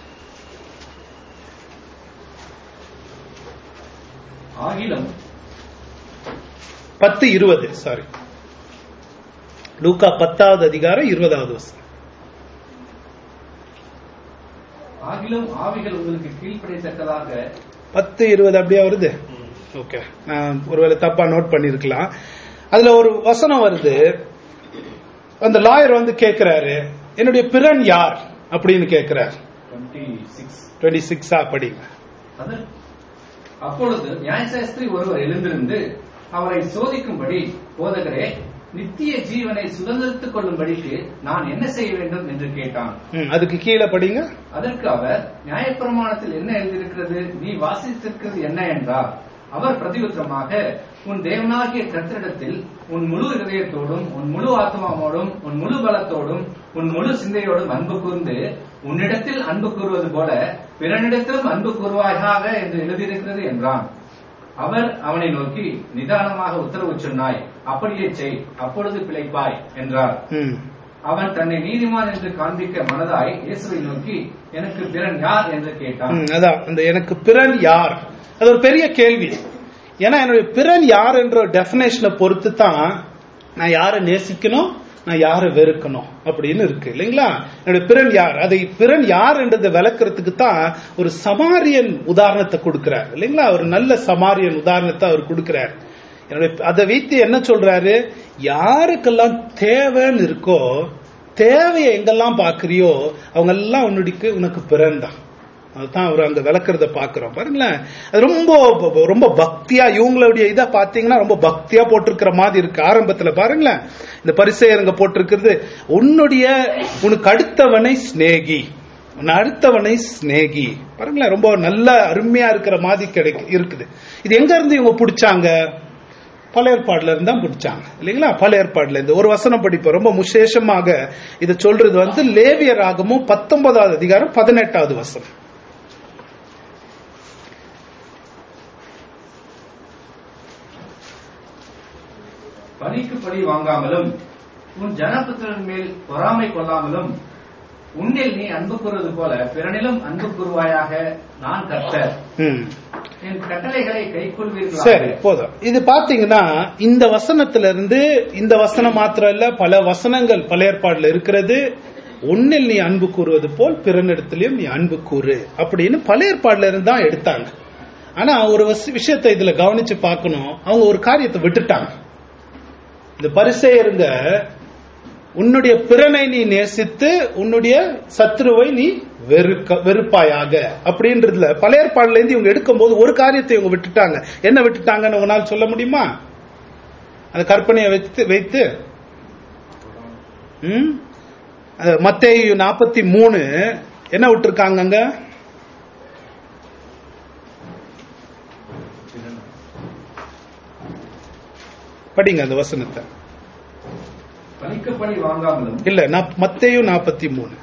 ஆகிலும் பத்து இருபது சாரி லூக்கா பத்தாவது அதிகாரம் இருபதாவது வசனம் ஆகிலும் ஆவிகள் உங்களுக்கு கீழ்ப்படைத்தக்கதாக பத்து இருபது அப்படியே வருது ஓகே நான் ஒருவேளை தப்பா நோட் பண்ணிருக்கலாம் அதுல ஒரு வசனம் வருது அந்த லாயர் வந்து கேட்கிறாரு என்னுடைய பிறன் யார் அப்படின்னு கேட்கிறார் டுவெண்ட்டி சிக்ஸ் டுவெண்ட்டி சிக்ஸா படிங்க அது அப்பொழுது நியாயசாஸ்திரி ஒருவர் எழுந்திருந்து அவரை சோதிக்கும்படி போதகரே நித்திய ஜீவனை சுதந்திரித்துக் கொள்ளும்படிக்கு நான் என்ன செய்ய வேண்டும் என்று கேட்டான் ம், அதுக்கு கீழே படிங்க அதற்கு அவர் நியாயப்பிரமாணத்தில் என்ன எழுதியிருக்கிறது நீ வாசித்திருக்கிறது என்ன என்றார் அவர் பிரதியுத்தரமாக உன் தேவனாகிய கர்த்தரிடத்தில் உன் முழு இதயத்தோடும் உன் முழு ஆத்மாவோடும் உன் முழு பலத்தோடும் உன் முழு சிந்தையோடும் அன்பு கூர்ந்து உன்னிடத்தில் அன்பு கூறுவது போல பிறனிடத்திலும் அன்பு கூறுவாயாக என்று எழுதியிருக்கிறது என்றான் அவர் அவனை நோக்கி நிதானமாக உத்தரவு சொன்னாய் அப்படியே செய் அப்பொழுது பிழைப்பாய் என்றார் ம், அவன் தன்னை நீதிமான் என்று காண்பிக்க மனதாய் இயேசுவை நோக்கி எனக்கு பிறன் யார் என்று கேட்டான் ம், அதான் அந்த எனக்கு பிறன் யார் அது ஒரு பெரிய கேள்வி ஏன்னா என்னுடைய பிறன் யார் என்ற டெபினேஷனை பொறுத்து தான் நான் யாரை நேசிக்கணும் நான் யாரை வெறுக்கணும் அப்படின்னு இருக்கு இல்லைங்களா என்னுடைய பிறன் யார் அதை பிறன் யார் என்றதை விளக்குறதுக்கு தான் ஒரு சமாரியன் உதாரணத்தை கொடுக்கிறார் இல்லைங்களா ஒரு நல்ல சமாரியன் உதாரணத்தை அவர் கொடுக்கிறார் என்னுடைய அதை வைத்து என்ன சொல்றாரு யாருக்கெல்லாம் தேவைன்னு இருக்கோ தேவையை எங்கெல்லாம் பாக்குறியோ அவங்க எல்லாம் உன்னுடைய உனக்கு பிறந்தான் அதுதான் அவர் அங்க விளக்குறத பாக்குறோம் பாருங்களேன் அது ரொம்ப ப- ரொம்ப பக்தியா இவங்களுடைய இதை பாத்தீங்கன்னா ரொம்ப பக்தியா போட்டிருக்கிற மாதிரி இருக்கு ஆரம்பத்துல பாருங்களேன் இந்த பரிசெயருங்க போட்டிருக்கிறது உன்னுடைய உனக்கு அடுத்தவனை சிநேகி உன் அடுத்தவனை சிநேகி பாருங்களேன் ரொம்ப நல்ல அருமையா இருக்கிற மாதிரி கிடைக்கு இருக்குது இது எங்க இருந்து இவங்க பிடிச்சாங்க பல ஏற்பாடுல இருந்து தான் பிடிச்சாங்க இல்லைங்களா பல ஏற்பாடுல இருந்து ஒரு வசனம் படிப்போம் ரொம்ப முசேஷமாக இதை சொல்றது வந்து லேவிய ராகமும் பத்தொன்பதாவது அதிகாரம் பதினெட்டாவது வசனம் பலிக்கு பலி வாங்காமலும் உன் ஜனபுத்திரன் மேல் பொறாமை கொள்ளாமலும் உன்னில் நீ அன்பு கூறுவது போல பிறனிலும் அன்பு கூறுவாயாக நான் கர்த்தர் ம். என் கட்டளைகளை சரி கைக்கொள்வீர்களாக போதும் இது பாத்தீங்கன்னா இந்த வசனத்துல இருந்து இந்த வசனம் மாத்திரம் இல்ல பல வசனங்கள் பல ஏற்பாடுல இருக்கிறது ஒன்னில் நீ அன்பு கூறுவது போல் பிறனிடத்திலையும் நீ அன்பு கூறு அப்படின்னு பல ஏற்பாடுல இருந்து தான் எடுத்தாங்க ஆனா ஒரு வசி- விஷயத்தை இதுல கவனிச்சு பார்க்கணும் அவங்க ஒரு காரியத்தை விட்டுட்டாங்க இந்த பரிசெயருங்க உன்னுடைய பிறனை நீ நேசித்து உன்னுடைய சத்ருவை நீ வெறுக்க வெறுப்பாயாக அப்படின்றதுல பல ஏற்பாடுல இருந்து இவங்க எடுக்கும்போது ஒரு காரியத்தை இவங்க விட்டுட்டாங்க என்ன விட்டுட்டாங்கன்னு உங்களால் சொல்ல முடியுமா அந்த கற்பனையை வைத்து வைத்து ம் மத்தேயு நாற்பத்தி மூணு என்ன விட்டுருக்காங்க அங்க படிங்க அந்த வசனத்தை பலிக்கு பலி வாங்காமலும் இல்ல நான் மத்தேயு நாற்பத்தி மூணு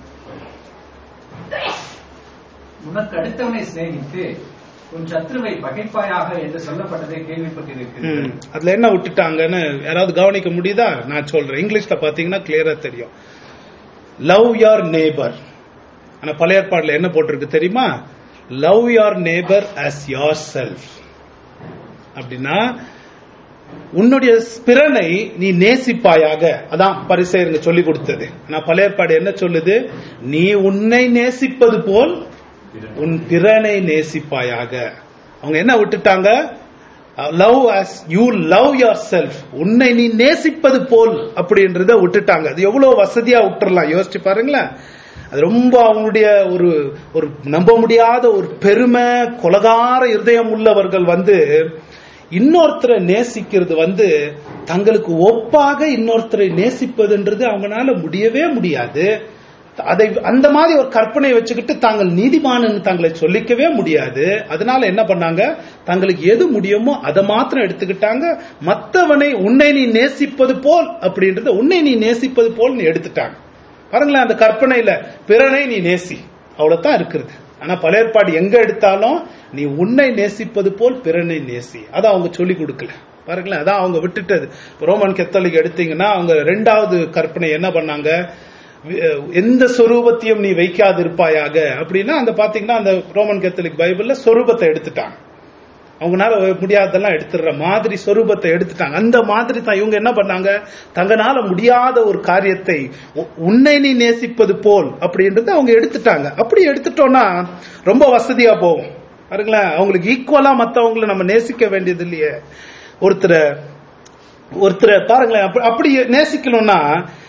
உனக்கு அடுத்தவனை சிநேகித்து உன் சத்ருவை பகைப்பாயாக என்று சொல்லப்பட்டதை கேள்விப்பட்டிருக்கிறேன் ம். அதுல என்ன விட்டுட்டாங்கன்னு யாராவது கவனிக்க முடியுதா நான் சொல்றேன் இங்கிலீஷ்ல பாத்தீங்கன்னா கிளியரா தெரியும் லவ் your neighbor ஆனா பழைய ஏற்பாடுல என்ன போட்டிருக்கு தெரியுமா love your neighbor as yourself அப்படின்னா உன்னுடைய பிறனை நீ நேசிப்பாயாக அதான் பரிசெயருங்க சொல்லி கொடுத்தது ஆனா பழைய ஏற்பாடு என்ன சொல்லுது நீ உன்னை நேசிப்பது போல் உன் பிறனை நேசிப்பாயாக அவங்க என்ன விட்டுட்டாங்க love as you love yourself உன்னை நீ நேசிப்பது போல் அப்படின்றத விட்டுட்டாங்க அது எவ்வளவு வசதியா விட்டுறலாம் யோசிச்சு பாருங்களேன் அது ரொம்ப அவங்களுடைய ஒரு ஒரு நம்ப முடியாத ஒரு பெருமை கொலகார இருதயம் உள்ளவர்கள் வந்து இன்னொருத்தரை நேசிக்கிறது வந்து தங்களுக்கு ஒப்பாக இன்னொருத்தரை நேசிப்பதுன்றது அவங்களால முடியவே முடியாது அதை அந்த மாதிரி ஒரு கற்பனை வச்சுக்கிட்டு தாங்கள் நீதிமான்னு தங்களை சொல்லிக்கவே முடியாது அதனால என்ன பண்ணாங்க தங்களுக்கு எது முடியுமோ அதை மாத்திரம் எடுத்துக்கிட்டாங்க மத்தவனை உன்னை நீ நேசிப்பது போல் அப்படின்றத உன்னை நீ நேசிப்பது போல் நீ எடுத்துட்டாங்க பாருங்களேன் அந்த கற்பனையில பிறனை நீ நேசி அவ்வளவுதான் இருக்கிறது ஆனா பழைய ஏற்பாடு எங்க எடுத்தாலும் நீ உன்னை நேசிப்பது போல் பிறனை நேசி அதை அவங்க சொல்லி கொடுக்கல பாருங்களேன் அதான் அவங்க விட்டுட்டது ரோமன் கெத்தலிக் எடுத்தீங்கன்னா அவங்க ரெண்டாவது கற்பனை என்ன பண்ணாங்க வி- எந்த சொரூபத்தையும் நீ வைக்காதிருப்பாயாக அப்படின்னா அந்த பாத்தீங்கன்னா அந்த ரோமன் கத்தலிக் பைபிள்ல சொரூபத்தை எடுத்துட்டாங்க அவங்கனால முடியாததெல்லாம் எடுத்துடுற மாதிரி சொரூபத்தை எடுத்துட்டாங்க அந்த மாதிரி தான் இவங்க என்ன பண்ணாங்க தங்கனால முடியாத ஒரு காரியத்தை உ- உன்னை நீ நேசிப்பது போல் அப்படின்றது அவங்க எடுத்துட்டாங்க அப்படி எடுத்துட்டோம்னா ரொம்ப வசதியா போகும் பாருங்களேன் அவங்களுக்கு ஈக்குவலா மத்தவங்களை நம்ம நேசிக்க வேண்டியது இல்லையே ஒருத்தரை ஒருத்தரை பாருங்களேன் அப்ப- அப்படி நேசிக்கணும்னா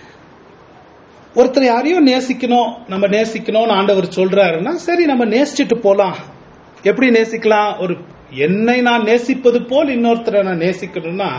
ஒருத்தர் யாரையும் நேசிக்கணும் நம்ம நேசிக்கணும்னு ஆண்டவர் சொல்றாருன்னா சரி நம்ம நேசிச்சுட்டு போலாம் எப்படி நேசிக்கலாம் ஒரு என்னை நான் நேசிப்பது போல் இன்னொருத்தரை நான் நேசிக்கணும்னா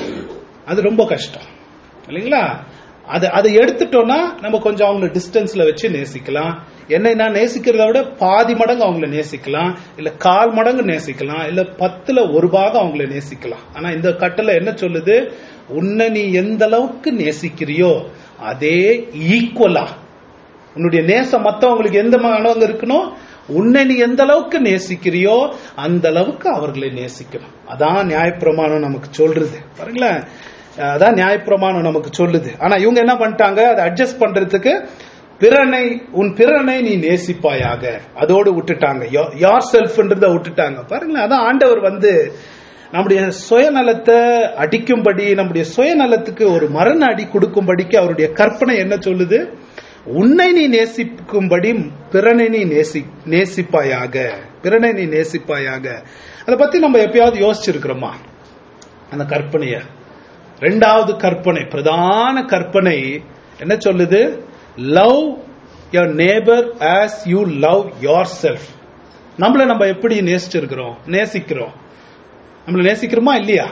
அது ரொம்ப கஷ்டம் இல்லைங்களா அது அதை எடுத்துட்டோம்னா நம்ம கொஞ்சம் அவங்கள டிஸ்டன்ஸ்ல வச்சு நேசிக்கலாம் என்னை நான் நேசிக்கிறத விட பாதி மடங்கு அவங்கள நேசிக்கலாம் இல்ல கால் மடங்கு நேசிக்கலாம் இல்ல பத்துல ஒரு பாகம் அவங்கள நேசிக்கலாம் ஆனா இந்த கட்டளை என்ன சொல்லுது உன்னை நீ எந்த அளவுக்கு நேசிக்கிறியோ அதே ஈக்குவலா உன்னுடைய நேசம் மத்தவங்களுக்கு எந்த மனவங்க இருக்கணும் உன்னை நீ எந்த அளவுக்கு நேசிக்கிறியோ அந்த அளவுக்கு அவர்களை நேசிக்கணும் அதான் நியாயப்பிரமாணம் நமக்கு சொல்றது பாருங்களேன் அதான் நியாயப்பிரமாணம் நமக்கு சொல்லுது ஆனா இவங்க என்ன பண்ணிட்டாங்க அதை அட்ஜஸ்ட் பண்றதுக்கு பிறனை உன் பிறனை நீ நேசிப்பாயாக அதோடு விட்டுட்டாங்க யார் செல்ஃப்ன்றத விட்டுட்டாங்க பாருங்களேன் அதான் ஆண்டவர் வந்து நம்முடைய சுயநலத்தை அடிக்கும்படி நம்முடைய சுயநலத்துக்கு ஒரு மரண அடி கொடுக்கும்படிக்கு அவருடைய கற்பனை என்ன சொல்லுது உன்னை நீ நேசிக்கும்படி பிறனை நீ நேசி நேசிப்பாயாக பிறனை நீ நேசிப்பாயாக அதை பத்தி நம்ம எப்பயாவது யோசிச்சிருக்கிறோமா அந்த கற்பனைய ரெண்டாவது கற்பனை பிரதான கற்பனை என்ன சொல்லுது love your neighbour as you love yourself நம்மள நம்ம எப்படி நேசிச்சிருக்கிறோம் நேசிக்கிறோம் நம்மள நேசிக்கிறோமா இல்லையா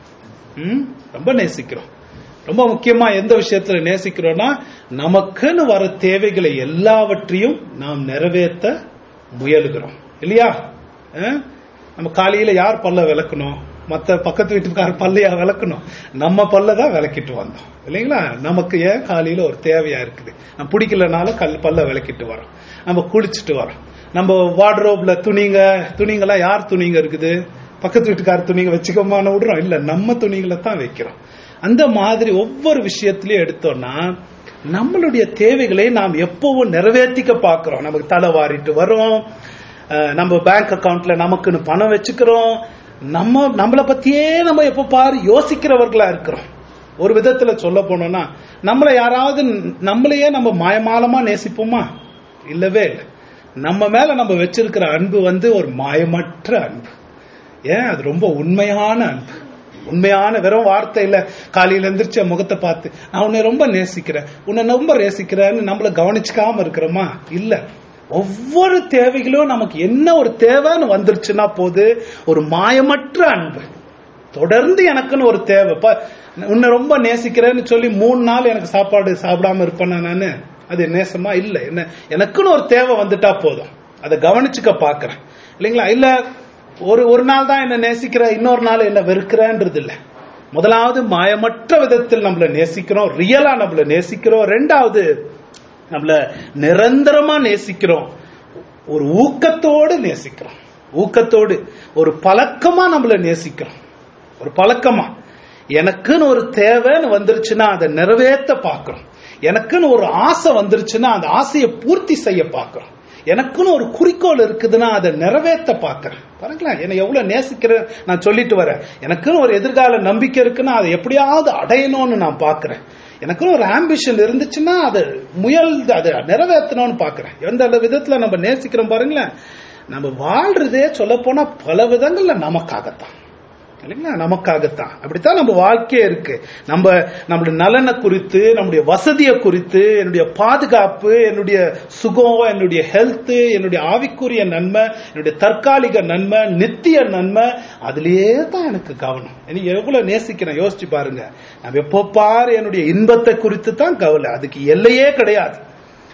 ம் ரொம்ப நேசிக்கிறோம் ரொம்ப முக்கியமா எந்த விஷயத்துல நேசிக்கிறோம்னா நமக்குன்னு வர தேவைகளை எல்லாவற்றையும் நாம் நிறைவேற்ற முயலுகிறோம் இல்லையா அஹ்? நம்ம காலையில யார் பல்ல விளக்கணும் மத்த பக்கத்து வீட்டுக்கார பல்லையா விளக்கணும் நம்ம பல்ல தான் விளக்கிட்டு வந்தோம் இல்லைங்களா நமக்கு ஏன் காலையில ஒரு தேவையா இருக்குது நம்ம பிடிக்கலனாலும் கல் பல்ல விளக்கிட்டு வரோம் நம்ம குளிச்சுட்டு வரோம் நம்ம வார்ட்ரோப்ல துணிங்க துணிங்கெல்லாம் யார் துணிங்க இருக்குது பக்கத்து வீட்டுக்கார துணிங்க வச்சுக்கோமான்னு விடுறோம் இல்ல நம்ம துணிகளை தான் வைக்கிறோம் அந்த மாதிரி ஒவ்வொரு விஷயத்திலயும் எடுத்தோம்னா நம்மளுடைய தேவைகளை நாம் எப்பவும் நிறைவேற்றிக்க பார்க்கிறோம் நமக்கு தலை வாரிட்டு வரோம் அஹ் நம்ம பேங்க் அக்கவுண்ட்ல நமக்குன்னு பணம் வச்சுக்கிறோம் நம்ம நம்மளை பத்தியே நம்ம எப்ப பாரு யோசிக்கிறவர்களா இருக்கிறோம் ஒரு விதத்துல சொல்ல போனோம்னா நம்மளை யாராவது நம்மளையே நம்ம மாயமாலமா நேசிப்போமா இல்லவே இல்லை நம்ம மேல நம்ம வச்சிருக்கிற அன்பு வந்து ஒரு மாயமற்ற அன்பு ஏன் அது ரொம்ப உண்மையான அன்பு உண்மையான வெறும் வார்த்தை இல்ல காலையில எந்திரிச்ச முகத்தை பார்த்து நான் உன்னை ரொம்ப நேசிக்கிறேன் உன்னை ரொம்ப நேசிக்கிறேன்னு நம்மள கவனிச்சுக்காம இருக்கிறோமா இல்ல ஒவ்வொரு தேவைகளும் நமக்கு என்ன ஒரு தேவைன்னு வந்துருச்சுன்னா போது ஒரு மாயமற்ற அன்பு தொடர்ந்து எனக்குன்னு ஒரு தேவை ப- உன்னை ரொம்ப நேசிக்கிறேன்னு சொல்லி மூணு நாள் எனக்கு சாப்பாடு சாப்பிடாம இருப்பேனா நானு அது நேசமா இல்ல என்ன எனக்குன்னு ஒரு தேவை வந்துட்டா போதும் அதை கவனிச்சுக்க பாக்குறேன் இல்லைங்களா இல்ல ஒரு ஒரு நாள் தான் என்ன நேசிக்கிற இன்னொரு நாள் என்ன வெறுக்கிறேன்றது இல்ல முதலாவது மாயமற்ற விதத்தில் நம்மள நேசிக்கிறோம் ரியலா நம்மள நேசிக்கிறோம் ரெண்டாவது நம்மள நிரந்தரமா நேசிக்கிறோம் ஒரு ஊக்கத்தோடு நேசிக்கிறோம் ஊக்கத்தோடு ஒரு பழக்கமா நம்மள நேசிக்கிறோம் ஒரு பழக்கமா எனக்குன்னு ஒரு தேவைன்னு வந்துருச்சுன்னா அதை நிறைவேற்ற பார்க்கிறோம் எனக்குன்னு ஒரு ஆசை வந்துருச்சுன்னா அந்த ஆசையை பூர்த்தி செய்ய பார்க்கிறோம் எனக்குன்னு ஒரு குறிக்கோள் இருக்குதுன்னா அதை நிறைவேற்ற பார்க்கிறேன் பாருங்களேன் என்னை எவ்வளவு நேசிக்கிறேன் நான் சொல்லிட்டு வரேன் எனக்குன்னு ஒரு எதிர்கால நம்பிக்கை இருக்குன்னா அதை எப்படியாவது அடையணும்னு நான் பார்க்கிறேன் எனக்குன்னு ஒரு ஆம்பிஷன் இருந்துச்சுன்னா அது முயல் அதை நிறைவேற்றணும்னு பார்க்கிறேன் எந்த விதத்துல நம்ம நேசிக்கிறோம் பாருங்களேன் நம்ம வாழ்றதே சொல்ல போனா பல விதங்கள்ல நமக்காகத்தான் இல்லைங்களா நமக்காகத்தான் அப்படித்தான் நம்ம வாழ்க்கையே இருக்கு நம்ம நம்மளுடைய நலனை குறித்து நம்முடைய வசதியை குறித்து என்னுடைய பாதுகாப்பு என்னுடைய சுகம் என்னுடைய ஹெல்த் என்னுடைய ஆவிக்குரிய நன்மை என்னுடைய தற்காலிக நன்மை நித்திய நன்மை அதுலயே தான் எனக்கு கவனம் எனக்கு எவ்வளவு நேசிக்கிறேன் யோசிச்சு பாருங்க நம்ம எப்போ பாரு என்னுடைய இன்பத்தை குறித்து தான் கவலை அதுக்கு எல்லையே கிடையாது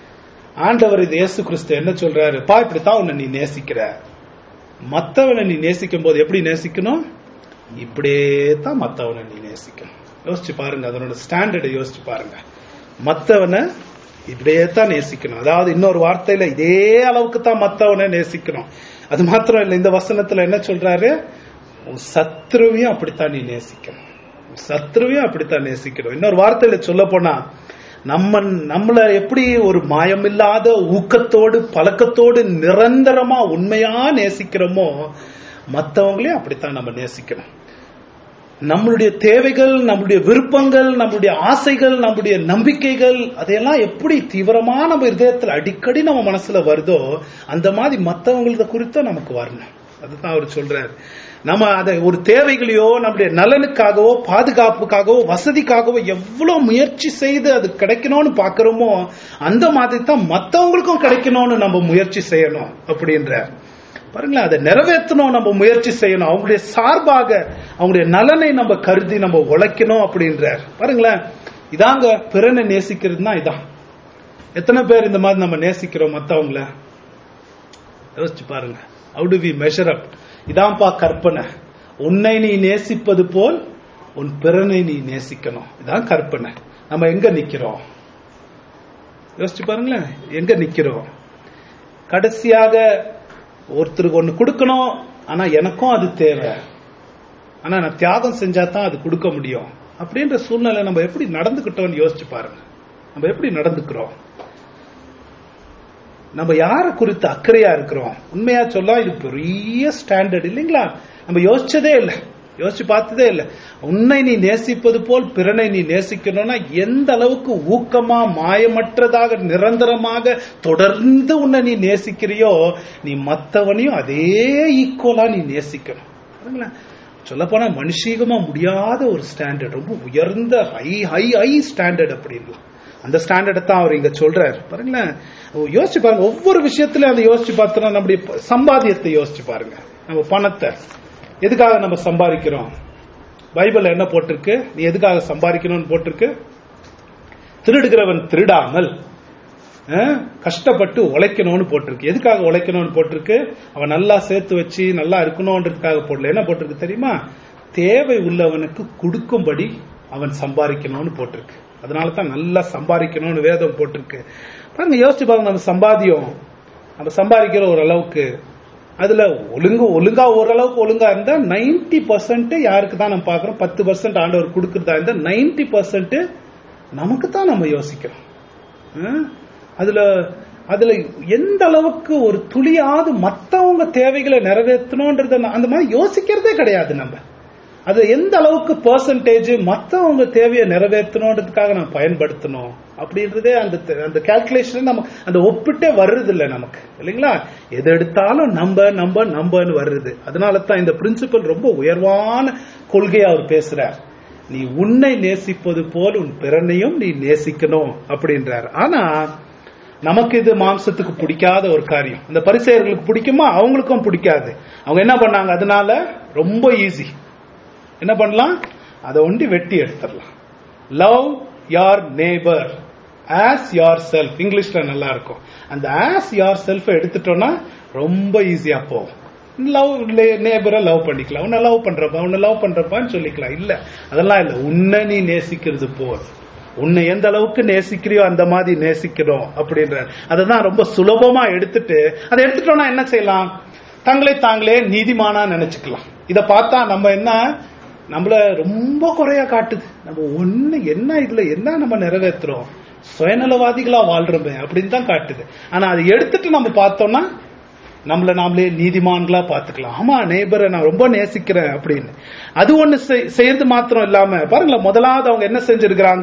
ஆண்டவர் இது இயேசு கிறிஸ்து என்ன சொல்றாரு பா இப்படித்தான் உன்னை நீ நேசிக்கிற மத்தவனை நீ நேசிக்கும் போது எப்படி நேசிக்கணும் இப்படியே தான் மத்தவனை நீ நேசிக்கணும் யோசிச்சு பாருங்க அதனோட ஸ்டாண்டர்டை யோசிச்சு பாருங்க மத்தவனை இப்படியே தான் நேசிக்கணும் அதாவது இன்னொரு வார்த்தையில இதே அளவுக்கு தான் மத்தவனை நேசிக்கணும் அது மாத்திரம் இல்ல இந்த வசனத்துல என்ன சொல்றாரு உன் சத்ருவையும் அப்படித்தான் நீ நேசிக்கணும் உன் சத்ருவையும் அப்படித்தான் நேசிக்கணும் இன்னொரு வார்த்தையில சொல்ல போனா நம்ம நம்மள எப்படி ஒரு மாயமில்லாத ஊக்கத்தோடு பழக்கத்தோடு நிரந்தரமா உண்மையா நேசிக்கிறோமோ மத்தவங்களையும் அப்படித்தான் நம்ம நேசிக்கணும் நம்மளுடைய தேவைகள் நம்மளுடைய விருப்பங்கள் நம்மளுடைய ஆசைகள் நம்மளுடைய நம்பிக்கைகள் அதையெல்லாம் எப்படி தீவிரமா நம்ம இதயத்துல அடிக்கடி நம்ம மனசுல வருதோ அந்த மாதிரி மத்தவங்களத குறித்தும் நமக்கு வரணும் அதுதான் அவர் சொல்றாரு நம்ம அதை ஒரு தேவைகளையோ நம்முடைய நலனுக்காகவோ பாதுகாப்புக்காகவோ வசதிக்காகவோ எவ்வளவு முயற்சி செய்து அது கிடைக்கணும்னு பாக்குறோமோ அந்த மாதிரி தான் மத்தவங்களுக்கும் கிடைக்கணும்னு நம்ம முயற்சி செய்யணும் அப்படின்றார் பாருங்களேன் அதை நிறைவேற்றணும் நம்ம முயற்சி செய்யணும் அவங்களுடைய சார்பாக அவங்களுடைய நலனை நம்ம கருதி நம்ம உழைக்கணும் அப்படின்றார் பாருங்களேன் இதாங்க பிறனை நேசிக்கிறதுனா இதான் எத்தனை பேர் இந்த மாதிரி நம்ம நேசிக்கிறோம் மத்தவங்கள யோசிச்சு பாருங்க how do we measure up இதான்ப்பா கற்பனை உன்னை நீ நேசிப்பது போல் உன் பிறனை நீ நேசிக்கணும் இதான் கற்பனை நம்ம எங்க நிக்கிறோம் யோசிச்சு பாருங்களேன் எங்க நிக்கிறோம் கடைசியாக ஒருத்தருக்கு ஒண்ணு கொடுக்கணும் ஆனா எனக்கும் அது தேவை ஆனா நான் தியாகம் செஞ்சா தான் அது கொடுக்க முடியும் அப்படின்ற சூழ்நிலை நம்ம எப்படி நடந்துக்கிட்டோம்னு யோசிச்சு பாருங்க நம்ம எப்படி நடந்துக்கிறோம் நம்ம யார குறித்து அக்கறையா இருக்கிறோம் உண்மையா சொல்ல இது பெரிய ஸ்டாண்டர்ட் இல்லைங்களா நம்ம யோசிச்சதே இல்லை யோசிச்சு பார்த்ததே இல்லை உன்னை நீ நேசிப்பது போல் பிறனை நீ நேசிக்கணும்னா எந்த அளவுக்கு ஊக்கமா மாயமற்றதாக நிரந்தரமாக தொடர்ந்து உன்னை நீ நேசிக்கிறியோ நீ மத்தவனையும் அதே ஈக்குவலா நீ நேசிக்கணும் சொல்ல போனா மனுஷீகமா முடியாத ஒரு ஸ்டாண்டர்ட் ரொம்ப உயர்ந்த ஹை ஹை ஹை ஸ்டாண்டர்ட் அப்படின்னு அந்த ஸ்டாண்டர்டை தான் அவர் இங்க சொல்றாரு பாருங்களேன் யோசிச்சு பாருங்க ஒவ்வொரு விஷயத்திலும் அதை யோசிச்சு பார்த்தோம்னா நம்முடைய சம்பாதியத்தை யோசிச்சு பாருங்க நம்ம பணத்தை எதுக்காக நம்ம சம்பாதிக்கிறோம் பைபிள் என்ன போட்டிருக்கு நீ எதுக்காக சம்பாதிக்கணும்னு போட்டிருக்கு திருடுகிறவன் திருடாமல் கஷ்டப்பட்டு உழைக்கணும்னு போட்டிருக்கு எதுக்காக உழைக்கணும்னு போட்டிருக்கு அவன் நல்லா சேர்த்து வச்சு நல்லா இருக்கணும்ன்றதுக்காக போடல என்ன போட்டிருக்கு தெரியுமா தேவை உள்ளவனுக்கு கொடுக்கும்படி அவன் சம்பாதிக்கணும்னு போட்டிருக்கு அதனால தான் நல்லா சம்பாதிக்கணும்னு வேதம் போட்டிருக்கு பாருங்க யோசிச்சு பாருங்க நம்ம சம்பாதியம் நம்ம சம்பாதிக்கிற ஒரு அளவுக்கு அதுல ஒழுங்கு ஒழுங்கா ஓரளவுக்கு ஒழுங்கா இருந்தா நைன்டி பர்சன்ட் யாருக்கு தான் நம்ம பாக்குறோம் பத்து பர்சன்ட் ஆண்டவர் கொடுக்கறதா இருந்தா நைன்டி பர்சன்ட் நமக்கு தான் நம்ம யோசிக்கிறோம் அதுல அதுல எந்த அளவுக்கு ஒரு துளியாவது மத்தவங்க தேவைகளை நிறைவேற்றணும்ன்றத அந்த மாதிரி யோசிக்கிறதே கிடையாது நம்ம அது எந்த அளவுக்கு பெர்சன்டேஜ் மத்தவங்க தேவையை நிறைவேற்றணுன்றதுக்காக நம்ம பயன்படுத்தணும் அப்படின்றதே அந்த அந்த கால்குலேஷன் நம்ம அந்த ஒப்பிட்டே வர்றது இல்லை நமக்கு இல்லைங்களா எது எடுத்தாலும் நம்ப நம்ப நம்பன்னு வருது அதனால தான் இந்த பிரின்சிபல் ரொம்ப உயர்வான கொள்கையை அவர் பேசுறார் நீ உன்னை நேசிப்பது போல் உன் பிறனையும் நீ நேசிக்கணும் அப்படின்றார் ஆனா நமக்கு இது மாம்சத்துக்கு பிடிக்காத ஒரு காரியம் இந்த பரிசெயர்களுக்கு பிடிக்குமா அவங்களுக்கும் பிடிக்காது அவங்க என்ன பண்ணாங்க அதனால ரொம்ப ஈஸி என்ன பண்ணலாம் அதை ஒண்டி வெட்டி எடுத்துடலாம் லவ் யார் நேபர் ஆஸ் யார் செல்ஃப் இங்கிலீஷ்ல நல்லா இருக்கும் அந்த ஆஸ் யார் செல்ஃப் எடுத்துட்டோம்னா ரொம்ப ஈஸியா போகும் லவ் நேபரை லவ் பண்ணிக்கலாம் உன்னை லவ் பண்றப்பா உன்னை லவ் பண்றப்பான்னு சொல்லிக்கலாம் இல்ல அதெல்லாம் இல்ல உன்னை நீ நேசிக்கிறது போல் உன்னை எந்த அளவுக்கு நேசிக்கிறியோ அந்த மாதிரி நேசிக்கிறோம் அப்படின்ற அததான் ரொம்ப சுலபமா எடுத்துட்டு அதை எடுத்துட்டோம்னா என்ன செய்யலாம் தங்களை தாங்களே நீதிமானா நினைச்சுக்கலாம் இத பார்த்தா நம்ம என்ன நம்மள ரொம்ப குறையா காட்டுது நம்ம ஒண்ணு என்ன இதுல என்ன நம்ம நிறைவேற்றுறோம் சுயநலவாதிகளா வாழ்றோமே அப்படின்னு தான் காட்டுது ஆனா அதை எடுத்துட்டு நம்ம பார்த்தோம்னா நம்மள நாமளே நீதிமான்களா பாத்துக்கலாம் ஆமா நேபரை நான் ரொம்ப நேசிக்கிறேன் அப்படின்னு அது ஒண்ணு செய்யறது மாத்திரம் இல்லாம பாருங்களேன் முதலாவது அவங்க என்ன செஞ்சிருக்கிறாங்க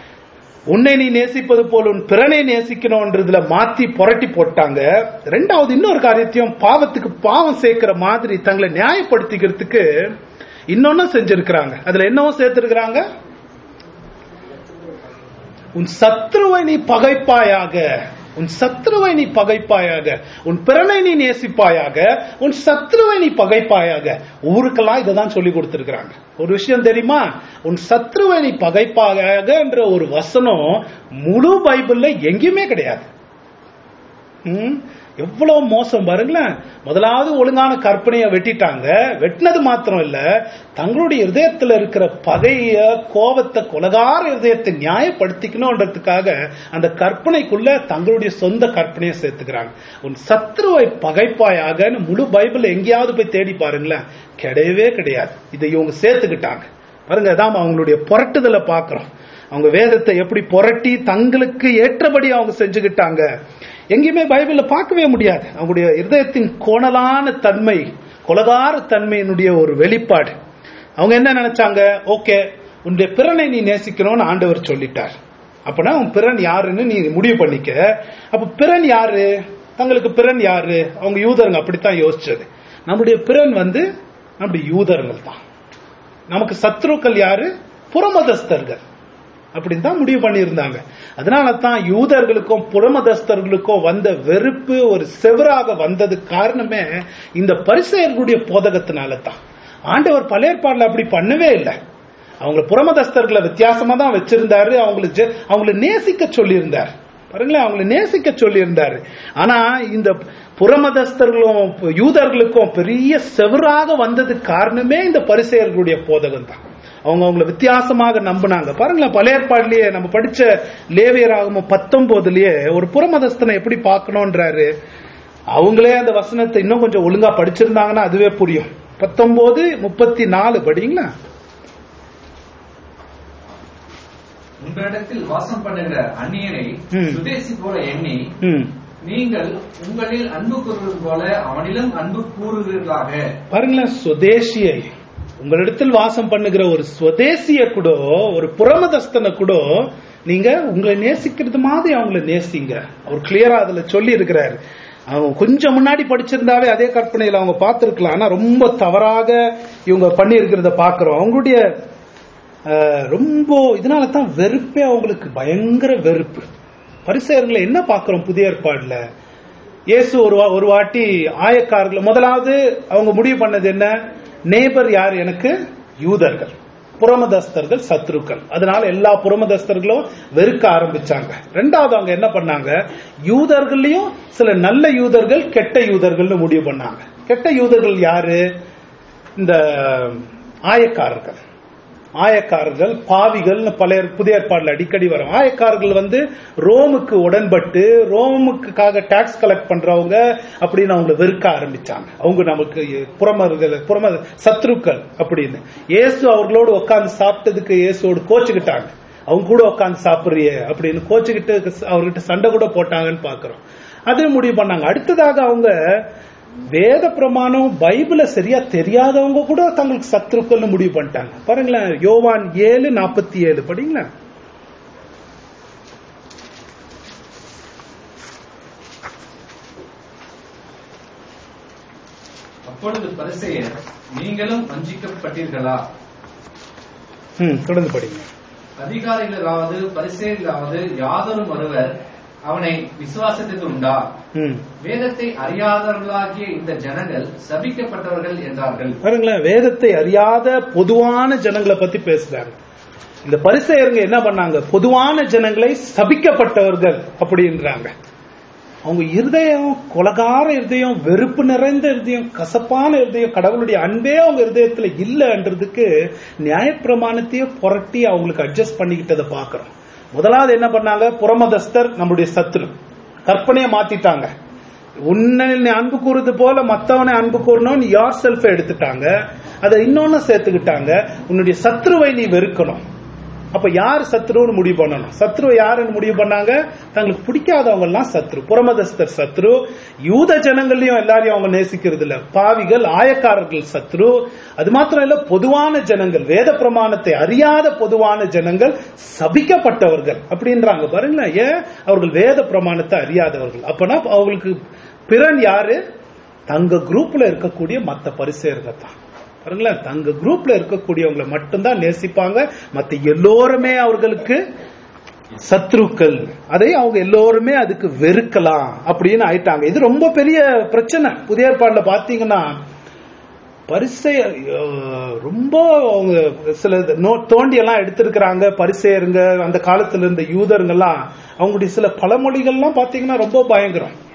உன்னை நீ நேசிப்பது போல உன் பிறனை நேசிக்கணும்ன்றதுல மாத்தி புரட்டி போட்டாங்க ரெண்டாவது இன்னொரு காரியத்தையும் பாவத்துக்கு பாவம் சேர்க்கிற மாதிரி தங்களை நியாயப்படுத்திக்கிறதுக்கு இன்னொன்னும் செஞ்சிருக்கிறாங்க அதுல என்னவோ சேர்த்திருக்கிறாங்க உன் சத்ருவை நீ பகைப்பாயாக உன் சத்ருவை நீ பகைப்பாயாக உன் பிறனை நீ நேசிப்பாயாக உன் சத்ருவை நீ பகைப்பாயாக ஊருக்கெல்லாம் இதான் சொல்லி கொடுத்திருக்கிறாங்க ஒரு விஷயம் தெரியுமா உன் சத்ருவை நீ பகைப்பாக என்ற ஒரு வசனம் முழு பைபிள்ல எங்கேயுமே கிடையாது ம்? எவ்வளவு மோசம் பாருங்களேன் முதலாவது ஒழுங்கான கற்பனையை வெட்டிட்டாங்க வெட்டினது மாத்திரம் இல்ல தங்களுடைய இதயத்துல இருக்கிற பகைய கோபத்தை கொலகார இதயத்தை நியாயப்படுத்திக்கணும்ன்றதுக்காக அந்த கற்பனைக்குள்ள தங்களுடைய சொந்த கற்பனையை சேர்த்துக்கிறாங்க உன் சத்ருவை பகைப்பாயாக முழு பைபிள் எங்கேயாவது போய் தேடி பாருங்களேன் கிடையவே கிடையாது இதை இவங்க சேர்த்துக்கிட்டாங்க பாருங்க அதான் அவங்களுடைய புரட்டுதலை பார்க்கிறோம் அவங்க வேதத்தை எப்படி புரட்டி தங்களுக்கு ஏற்றபடி அவங்க செஞ்சுக்கிட்டாங்க எங்கேயுமே பைபிள்ல பார்க்கவே முடியாது அவங்களுடைய இருதயத்தின் கோணலான தன்மை கொலகார தன்மையினுடைய ஒரு வெளிப்பாடு அவங்க என்ன நினைச்சாங்க ஓகே உன்னுடைய பிறனை நீ நேசிக்கணும்னு ஆண்டவர் சொல்லிட்டார் அப்பனா உன் பிறன் யாருன்னு நீ முடிவு பண்ணிக்க அப்ப பிறன் யாரு தங்களுக்கு பிறன் யாரு அவங்க யூதருங்க அப்படித்தான் யோசிச்சது நம்முடைய பிறன் வந்து நம்முடைய யூதர்கள் தான் நமக்கு சத்ருக்கள் யாரு புறமதஸ்தர்கள் அப்படின்னு தான் முடிவு பண்ணியிருந்தாங்க அதனால தான் யூதர்களுக்கும் புறமதஸ்தர்களுக்கும் வந்த வெறுப்பு ஒரு செவராக வந்தது காரணமே இந்த பரிசெயர்களுடைய போதகத்தினால தான் ஆண்டவர் பழையற்பாடுல அப்படி பண்ணவே இல்லை அவங்க புறமதஸ்தர்களை வித்தியாசமா தான் வச்சிருந்தாரு அவங்களை ஜெ- அவங்களை நேசிக்க சொல்லியிருந்தார் பாருங்களேன் அவங்களை நேசிக்க சொல்லியிருந்தாரு ஆனா இந்த புறமதஸ்தர்களும் யூதர்களுக்கும் பெரிய செவராக வந்தது காரணமே இந்த பரிசெயர்களுடைய போதகம் தான் அவங்க அவங்கள வித்தியாசமாக நம்பினாங்க பாருங்களேன் பழைய ஏற்பாடுலயே நம்ம படிச்ச லேவியராகம பத்தொன்பதுலயே ஒரு புறமதஸ்தனை எப்படி பார்க்கணும்ன்றாரு அவங்களே அந்த வசனத்தை இன்னும் கொஞ்சம் ஒழுங்கா படிச்சிருந்தாங்கன்னா அதுவே புரியும் பத்தொன்பது முப்பத்தி நாலு படிங்களா உங்களிடத்தில் வாசம் பண்ணுகிற அந்நியனை ம். சுதேசி போல எண்ணி ம் நீங்கள் உங்களில் அன்பு கூறுவது போல அவனிலும் அன்பு கூறுவீர்களாக பாருங்களேன் சுதேசியை உங்களிடத்தில் வாசம் பண்ணுகிற ஒரு சுதேசிய கூட ஒரு புறமதஸ்தனை கூட நீங்க உங்களை நேசிக்கிறது மாதிரி அவங்கள நேசிங்க அவர் கிளியரா அதுல சொல்லி இருக்கிறாரு அவங்க கொஞ்சம் முன்னாடி படிச்சிருந்தாவே அதே கற்பனையில அவங்க பார்த்திருக்கலாம் ஆனா ரொம்ப தவறாக இவங்க பண்ணி இருக்கிறத பாக்குறோம் அவங்களுடைய அஹ், ரொம்ப இதனால தான் வெறுப்பே அவங்களுக்கு பயங்கர வெறுப்பு பரிசெயர்களை என்ன பார்க்கிறோம் புதிய ஏற்பாடுல இயேசு ஒரு வா- ஒரு வாட்டி ஆயக்காரர்கள் முதலாவது அவங்க முடிவு பண்ணது என்ன நேபர் யார் எனக்கு யூதர்கள் புறமதஸ்தர்கள் சத்ருக்கள் அதனால எல்லா புறமதஸ்தர்களும் வெறுக்க ஆரம்பிச்சாங்க ரெண்டாவது அவங்க என்ன பண்ணாங்க யூதர்கள்லயும் சில நல்ல யூதர்கள் கெட்ட யூதர்கள்னு முடிவு பண்ணாங்க கெட்ட யூதர்கள் யாரு இந்த ஆயக்காரர்கள் ஆயக்காரர்கள் பாவிகள்னு பழைய புதிய ஏற்பாடுல அடிக்கடி வரும் ஆயக்காரர்கள் வந்து ரோமுக்கு உடன்பட்டு ரோமுக்காக டாக்ஸ் கலெக்ட் பண்றவங்க அப்படின்னு அவங்கள வெறுக்க ஆரம்பிச்சாங்க அவங்க நமக்கு புறமர்கள் புறம சத்ருக்கள் அப்படின்னு இயேசு அவர்களோடு உட்கார்ந்து சாப்பிட்டதுக்கு இயேசுவோடு கோச்சுக்கிட்டாங்க அவங்க கூட உட்கார்ந்து சாப்பிடுறியே அப்படின்னு கோச்சுக்கிட்டு அவர்கிட்ட சண்டை கூட போட்டாங்கன்னு பாக்குறோம் அதே முடிவு பண்ணாங்க அடுத்ததாக அவங்க வேத பிரமாணம் பைபிள சரியா தெரியாதவங்க கூட தங்களுக்கு சத்ருக்கள்னு முடிவு பண்ணிட்டாங்க பாருங்களேன் யோவான் ஏழு நாற்பத்தி ஏழு படிங்களேன் அப்பொழுது பரிசெயர் நீங்களும் வஞ்சிக்கப்பட்டீர்களா ம் தொடர்ந்து படிங்க அதிகாரிகளாவது பரிசெயர்களாவது யாதொரு ஒருவர் அவனை விசுவாசத்துக்கு உண்டா ம் வேதத்தை அறியாதவர்களாகிய இந்த ஜனங்கள் சபிக்கப்பட்டவர்கள் என்றார்கள் பாருங்களேன் வேதத்தை அறியாத பொதுவான ஜனங்களை பத்தி பேசுறாங்க இந்த பரிசெயருங்க என்ன பண்ணாங்க பொதுவான ஜனங்களை சபிக்கப்பட்டவர்கள் அப்படின்றாங்க அவங்க இருதயம் கொலகார இருதயம் வெறுப்பு நிறைந்த இருதயம் கசப்பான இருதயம் கடவுளுடைய அன்பே அவங்க இருதயத்துல இல்லைன்றதுக்கு நியாயப்பிரமாணத்தையே புரட்டி அவங்களுக்கு அட்ஜஸ்ட் பண்ணிக்கிட்டதை பாக்குறோம் முதலாவது என்ன பண்ணாங்க புறமதஸ்தர் நம்முடைய சத்துரு கற்பனையை மாத்திட்டாங்க உன்னை நீ அன்பு கூறுறது போல மத்தவனை அன்பு கூறணும் யார் செல்ஃப எடுத்துட்டாங்க அதை இன்னொன்னு சேர்த்துக்கிட்டாங்க உன்னுடைய சத்ருவை நீ வெறுக்கணும் அப்ப யார் சத்ருன்னு முடிவு பண்ணணும் சத்ரு யாருன்னு முடிவு பண்ணாங்க தங்களுக்கு பிடிக்காதவங்க எல்லாம் சத்ரு புறமதஸ்தர் சத்ரு யூத ஜனங்களையும் எல்லாரையும் அவங்க நேசிக்கிறது இல்ல பாவிகள் ஆயக்காரர்கள் சத்ரு அது மாத்திரம் இல்ல பொதுவான ஜனங்கள் வேத பிரமாணத்தை அறியாத பொதுவான ஜனங்கள் சபிக்கப்பட்டவர்கள் அப்படின்றாங்க பாருங்களேன் ஏன் அவர்கள் வேத பிரமாணத்தை அறியாதவர்கள் அப்பனா அவங்களுக்கு பிறன் யாரு தங்க குரூப்ல இருக்கக்கூடிய மத்த பரிசேர்கள் தான் பாருங்களேன் தங்க குரூப்ல இருக்கக்கூடியவங்களை மட்டும்தான் நேசிப்பாங்க மத்த எல்லோருமே அவர்களுக்கு சத்ருக்கள் அதை அவங்க எல்லோருமே அதுக்கு வெறுக்கலாம் அப்படின்னு ஆயிட்டாங்க இது ரொம்ப பெரிய பிரச்சனை புதிய ஏற்பாடுல பாத்தீங்கன்னா பரிசை அஹ், ரொம்ப அவங்க சில நோ- தோண்டி எல்லாம் எடுத்திருக்கிறாங்க பரிசெயருங்க அந்த காலத்துல இருந்த யூதருங்கெல்லாம் அவங்களுடைய சில பழமொழிகள்லாம் பாத்தீங்கன்னா ரொம்ப பயங்கரம்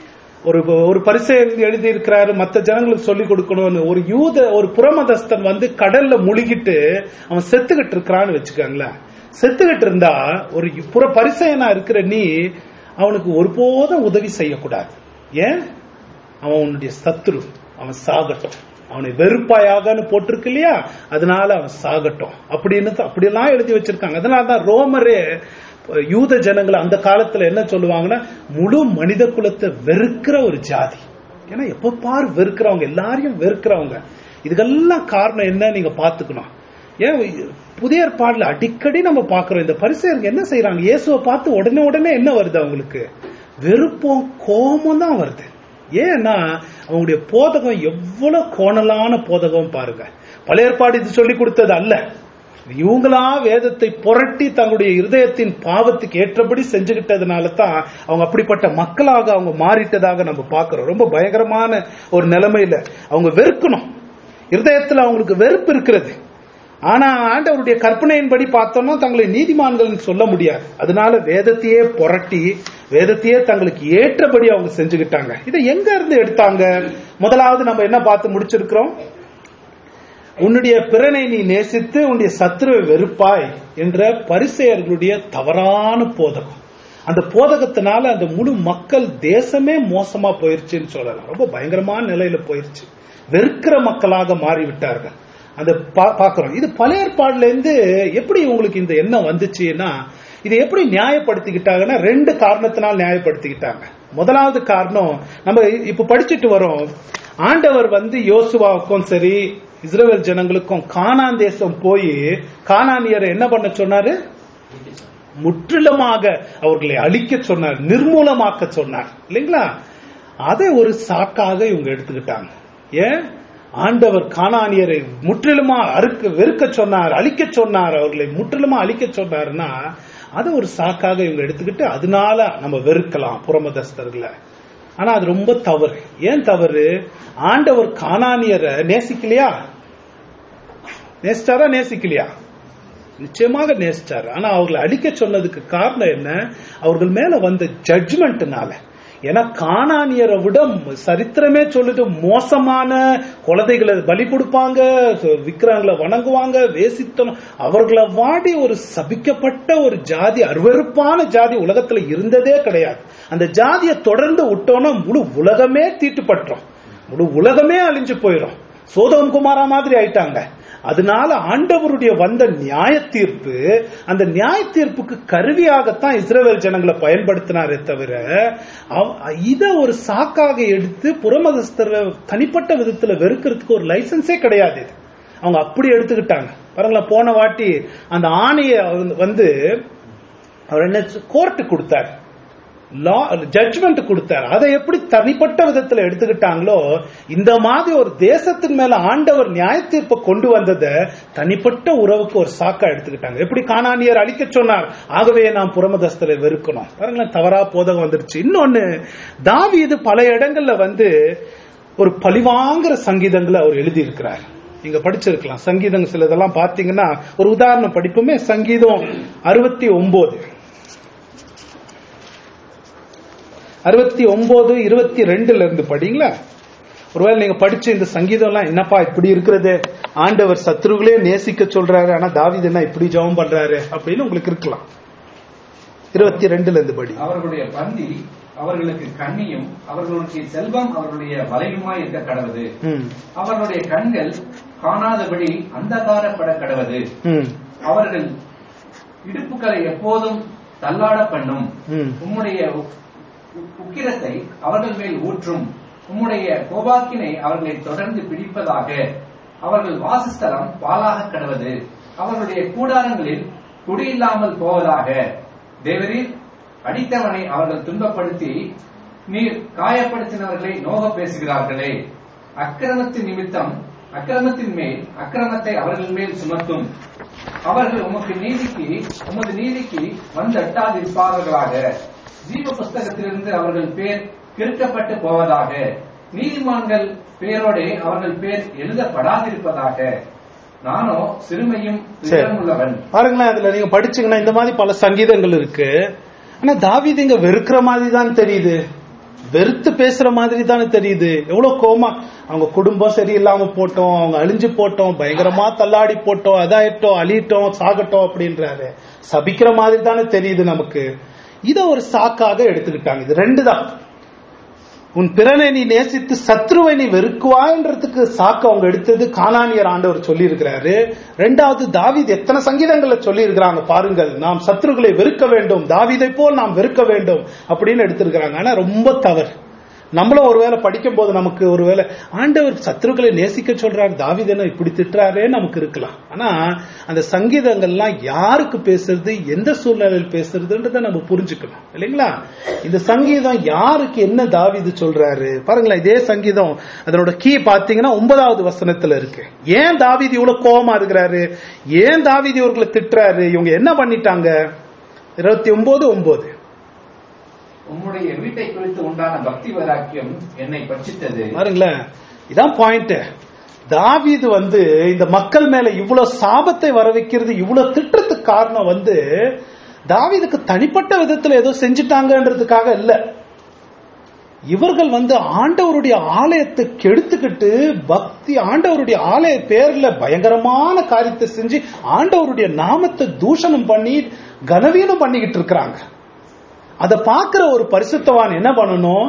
ஒரு ஒரு பரிசை எழுதி இருக்கிறாரு மத்த ஜனங்களுக்கு சொல்லி கொடுக்கணும்னு ஒரு யூத ஒரு புறமதஸ்தன் வந்து கடல்ல முழுகிட்டு அவன் செத்துக்கிட்டு இருக்கிறான்னு வச்சுக்கோங்களேன் செத்துக்கிட்டு இருந்தா ஒரு புற பரிசையனா இருக்கிற நீ அவனுக்கு ஒருபோதும் உதவி செய்யக்கூடாது ஏன் அவன் உன்னுடைய சத்துரு அவன் சாகட்டும் அவனை வெறுப்பாயாகன்னு போட்டிருக்கு இல்லையா அதனால அவன் சாகட்டும் அப்படின்னு தான்- அப்படியெல்லாம் எழுதி வச்சிருக்காங்க அதனால தான் ரோமரே யூத ஜனங்களை அந்த காலத்துல என்ன சொல்லுவாங்கன்னா முழு மனித குலத்தை வெறுக்கிற ஒரு ஜாதி ஏன்னா எப்ப பாரு வெறுக்கிறவங்க எல்லாரையும் வெறுக்கிறவங்க இதுக்கெல்லாம் காரணம் என்ன நீங்க பாத்துக்கணும் ஏன் புதிய ஏற்பாடுல அடிக்கடி நம்ம பாக்குறோம் இந்த பரிசெயர்கள் என்ன செய்யறாங்க இயேசுவை பார்த்து உடனே உடனே என்ன வருது அவங்களுக்கு வெறுப்பும் கோபம் தான் வருது ஏன்னா அவங்களுடைய போதகம் எவ்வளவு கோணலான போதகம் பாருங்க பழைய ஏற்பாடு இது சொல்லி கொடுத்தது அல்ல இவங்களா வேதத்தை புரட்டி தங்களுடைய இருதயத்தின் பாவத்துக்கு ஏற்றபடி செஞ்சுக்கிட்டதுனால தான் அவங்க அப்படிப்பட்ட மக்களாக அவங்க மாறிட்டதாக நம்ம பார்க்கிறோம் ரொம்ப பயங்கரமான ஒரு நிலைமையில அவங்க வெறுக்கணும் இருதயத்துல அவங்களுக்கு வெறுப்பு இருக்கிறது ஆனா ஆண்டவருடைய கற்பனையின்படி பார்த்தோம்னா தங்களை நீதிமான்கள் சொல்ல முடியாது அதனால வேதத்தையே புரட்டி வேதத்தையே தங்களுக்கு ஏற்றபடி அவங்க செஞ்சுக்கிட்டாங்க இதை எங்க இருந்து எடுத்தாங்க முதலாவது நம்ம என்ன பார்த்து முடிச்சிருக்கிறோம் உன்னுடைய பிறனை நீ நேசித்து உன்னுடைய சத்துருவை வெறுப்பாய் என்ற பரிசெயர்களுடைய தவறான போதகம் அந்த போதகத்தினால அந்த முழு மக்கள் தேசமே மோசமா போயிருச்சுன்னு சொல்லலாம் ரொம்ப பயங்கரமான நிலையில போயிருச்சு வெறுக்கிற மக்களாக மாறிவிட்டார்கள் அந்த பா- பார்க்கிறோம் இது பழைய ஏற்பாடுல இருந்து எப்படி உங்களுக்கு இந்த எண்ணம் வந்துச்சுன்னா இதை எப்படி நியாயப்படுத்திக்கிட்டாங்கன்னா ரெண்டு காரணத்தினால் நியாயப்படுத்திக்கிட்டாங்க முதலாவது காரணம் நம்ம இப்ப படிச்சுட்டு வரோம் ஆண்டவர் வந்து யோசுவாவுக்கும் சரி இஸ்ரவேல் ஜனங்களுக்கும் கானான் தேசம் போய் கானானியரை என்ன பண்ண சொன்னாரு முற்றிலுமாக அவர்களை அழிக்க சொன்னார் நிர்மூலமாக்க சொன்னார் இல்லைங்களா அதை ஒரு சாக்காக இவங்க எடுத்துக்கிட்டாங்க ஏன் ஆண்டவர் கானானியரை முற்றிலுமா அறுக்க வெறுக்க சொன்னார் அழிக்க சொன்னார் அவர்களை முற்றிலுமா அழிக்க சொன்னார்னா அதை ஒரு சாக்காக இவங்க எடுத்துக்கிட்டு அதனால நம்ம வெறுக்கலாம் புறமதஸ்தர்களை ஆனா அது ரொம்ப தவறு ஏன் தவறு ஆண்டவர் கானானியரை நேசிக்கலையா நேசிச்சாரா நேசிக்கலையா நிச்சயமாக நேசிச்சார் ஆனா அவர்களை அடிக்க சொன்னதுக்கு காரணம் என்ன அவர்கள் மேல வந்த ஜட்ஜ்மெண்ட்னால ஏன்னா காணானியரை விட சரித்திரமே சொல்லுது மோசமான குழந்தைகளை பலி கொடுப்பாங்க விக்கிரங்களை வணங்குவாங்க வேசித்தனம் அவர்களை வாடி ஒரு சபிக்கப்பட்ட ஒரு ஜாதி அருவருப்பான ஜாதி உலகத்துல இருந்ததே கிடையாது அந்த ஜாதியை தொடர்ந்து விட்டோம்னா முழு உலகமே தீட்டுப்பட்டுரும் முழு உலகமே அழிஞ்சு போயிடும் சோதம் குமாரா மாதிரி ஆயிட்டாங்க அதனால ஆண்டவருடைய வந்த நியாய தீர்ப்பு அந்த நியாய தீர்ப்புக்கு கருவியாகத்தான் இஸ்ரேல் ஜனங்களை பயன்படுத்தினாரே தவிர அவ- இத ஒரு சாக்காக எடுத்து புறமதஸ்தர தனிப்பட்ட விதத்துல வெறுக்கிறதுக்கு ஒரு லைசன்ஸே கிடையாது இது அவங்க அப்படி எடுத்துக்கிட்டாங்க பாருங்களேன் போன வாட்டி அந்த ஆணைய வந்து அவர் என்ன கோர்ட்டு கொடுத்தார் லா ஜட்ஜ்மெண்ட் கொடுத்தார் அதை எப்படி தனிப்பட்ட விதத்துல எடுத்துக்கிட்டாங்களோ இந்த மாதிரி ஒரு தேசத்தின் மேல ஆண்டவர் நியாய தீர்ப்பை கொண்டு வந்ததை தனிப்பட்ட உறவுக்கு ஒரு சாக்கா எடுத்துக்கிட்டாங்க எப்படி காணானியர் அழிக்க சொன்னார் ஆகவே நாம் புறமதஸ்தலை வெறுக்கணும் பாருங்களேன் தவறா போதகம் வந்துருச்சு இன்னொன்னு தாவீது பல இடங்கள்ல வந்து ஒரு பழிவாங்கிற சங்கீதங்களை அவர் எழுதி இருக்கிறார் நீங்க படிச்சிருக்கலாம் சங்கீதம் சிலதெல்லாம் பாத்தீங்கன்னா ஒரு உதாரணம் படிப்புமே சங்கீதம் அறுபத்தி ஒன்பது அறுபத்தி ஒன்பது இருபத்தி ரெண்டுல இருந்து படிங்களா ஒருவேளை நீங்க படிச்ச இந்த சங்கீதம் எல்லாம் என்னப்பா இப்படி இருக்கிறது ஆண்டவர் சத்ருகளே நேசிக்க சொல்றாரு ஆனா தாவீது என்ன இப்படி ஜெபம் பண்றாரு அப்படின்னு உங்களுக்கு இருக்கலாம் இருபத்தி ரெண்டுல இருந்து படி அவர்களுடைய பந்தி அவர்களுக்கு கண்ணியும் அவர்களுடைய செல்வம் அவர்களுடைய வலையுமாய் இருக்க கடவுது ம், அவர்களுடைய கண்கள் காணாதபடி அந்தகாரப்பட கடவது ம், அவர்கள் இடுப்புகளை எப்போதும் தள்ளாட பண்ணும் ம். உம்முடைய உ- உ- உக்கிரத்தை அவர்கள் மேல் ஊற்றும் உம்முடைய கோபாக்கினை அவர்களை தொடர்ந்து பிடிப்பதாக அவர்கள் வாசஸ்தலம் பாலாக கடவது அவர்களுடைய கூடாரங்களில் குடியில்லாமல் போவதாக தேவரீர் அடித்தவனை அவர்கள் துன்பப்படுத்தி நீர் காயப்படுத்தினவர்களை நோக பேசுகிறார்களே அக்கிரமத்தின் நிமித்தம் அக்கிரமத்தின் மேல் அக்கிரமத்தை அவர்கள் மேல் சுமத்தும் அவர்கள் உமக்கு நீதிக்கு உமது நீதிக்கு வந்தட்டாதிருப்பார்களாக ஜீவ புஸ்தகத்திலிருந்து அவர்கள் பேர் கிறுக்கப்பட்டு போவதாக நீதிமான்கள் பேரோடே அவர்கள் பேர் எழுதப்படாதிருப்பதாக நானோ சிறுமையும் சரி. உள்ளவன் பாருங்களேன் அதுல நீங்க படிச்சீங்கன்னா இந்த மாதிரி பல சங்கீதங்கள் இருக்கு ஆனா தாவீது இங்க வெறுக்கிற மாதிரி தான் தெரியுது வெறுத்து பேசுற மாதிரி தானே தெரியுது எவ்வளவு கோமா அவங்க குடும்பம் சரியில்லாம போட்டோம் அவங்க அழிஞ்சு போட்டோம் பயங்கரமா தள்ளாடி போட்டோம் அதாயிட்டோம் அழிட்டோம் சாகட்டோம் அப்படின்றாரு சபிக்கிற மாதிரி தானே தெரியுது நமக்கு இத ஒரு சாக்காக எடுத்துக்கிட்டாங்க இது ரெண்டு தான் உன் பிறனை நீ நேசித்து சத்ருவை நீ வெறுக்குவான்றதுக்கு சாக்கு அவங்க எடுத்தது கானானியர் ஆண்டவர் சொல்லி இருக்கிறாரு ரெண்டாவது தாவீது எத்தனை சங்கீதங்களை சொல்லி இருக்கிறாங்க பாருங்கள் நாம் சத்ருகளை வெறுக்க வேண்டும் தாவீதை போல் நாம் வெறுக்க வேண்டும் அப்படின்னு எடுத்திருக்கிறாங்க ஆனா ரொம்ப தவறு நம்மளும் ஒருவேளை படிக்கும் போது நமக்கு ஒருவேளை ஆண்டவர் சத்ருக்களை நேசிக்க சொல்றாரு தாவிதனை இப்படி திட்டுறாரே நமக்கு இருக்கலாம் ஆனா அந்த சங்கீதங்கள்லாம் யாருக்கு பேசுறது எந்த சூழ்நிலையில் பேசுறதுன்றத நம்ம புரிஞ்சுக்கணும் இல்லைங்களா இந்த சங்கீதம் யாருக்கு என்ன தாவிது சொல்றாரு பாருங்களேன் இதே சங்கீதம் அதனோட கீ பாத்தீங்கன்னா ஒன்பதாவது வசனத்துல இருக்கு ஏன் தாவிது இவ்வளவு கோபமா இருக்கிறாரு ஏன் தாவிது இவர்களை திட்டுறாரு இவங்க என்ன பண்ணிட்டாங்க இருபத்தி ஒன்பது ஒன்பது உம்முடைய வீட்டை குறித்து உண்டான பக்தி வைராக்கியம் என்னை பட்சித்தது பாருங்களேன் இதான் பாயிண்ட் தாவீது வந்து இந்த மக்கள் மேல இவ்வளவு சாபத்தை வர வைக்கிறது இவ்வளவு திட்டத்துக்கு காரணம் வந்து தாவீதுக்கு தனிப்பட்ட விதத்துல ஏதோ செஞ்சுட்டாங்கன்றதுக்காக இல்ல இவர்கள் வந்து ஆண்டவருடைய ஆலயத்தை கெடுத்துக்கிட்டு பக்தி ஆண்டவருடைய ஆலய பேர்ல பயங்கரமான காரியத்தை செஞ்சு ஆண்டவருடைய நாமத்தை தூஷணம் பண்ணி கனவீனம் பண்ணிக்கிட்டு இருக்கிறாங்க அதை பார்க்கிற ஒரு பரிசுத்தவான் என்ன பண்ணணும்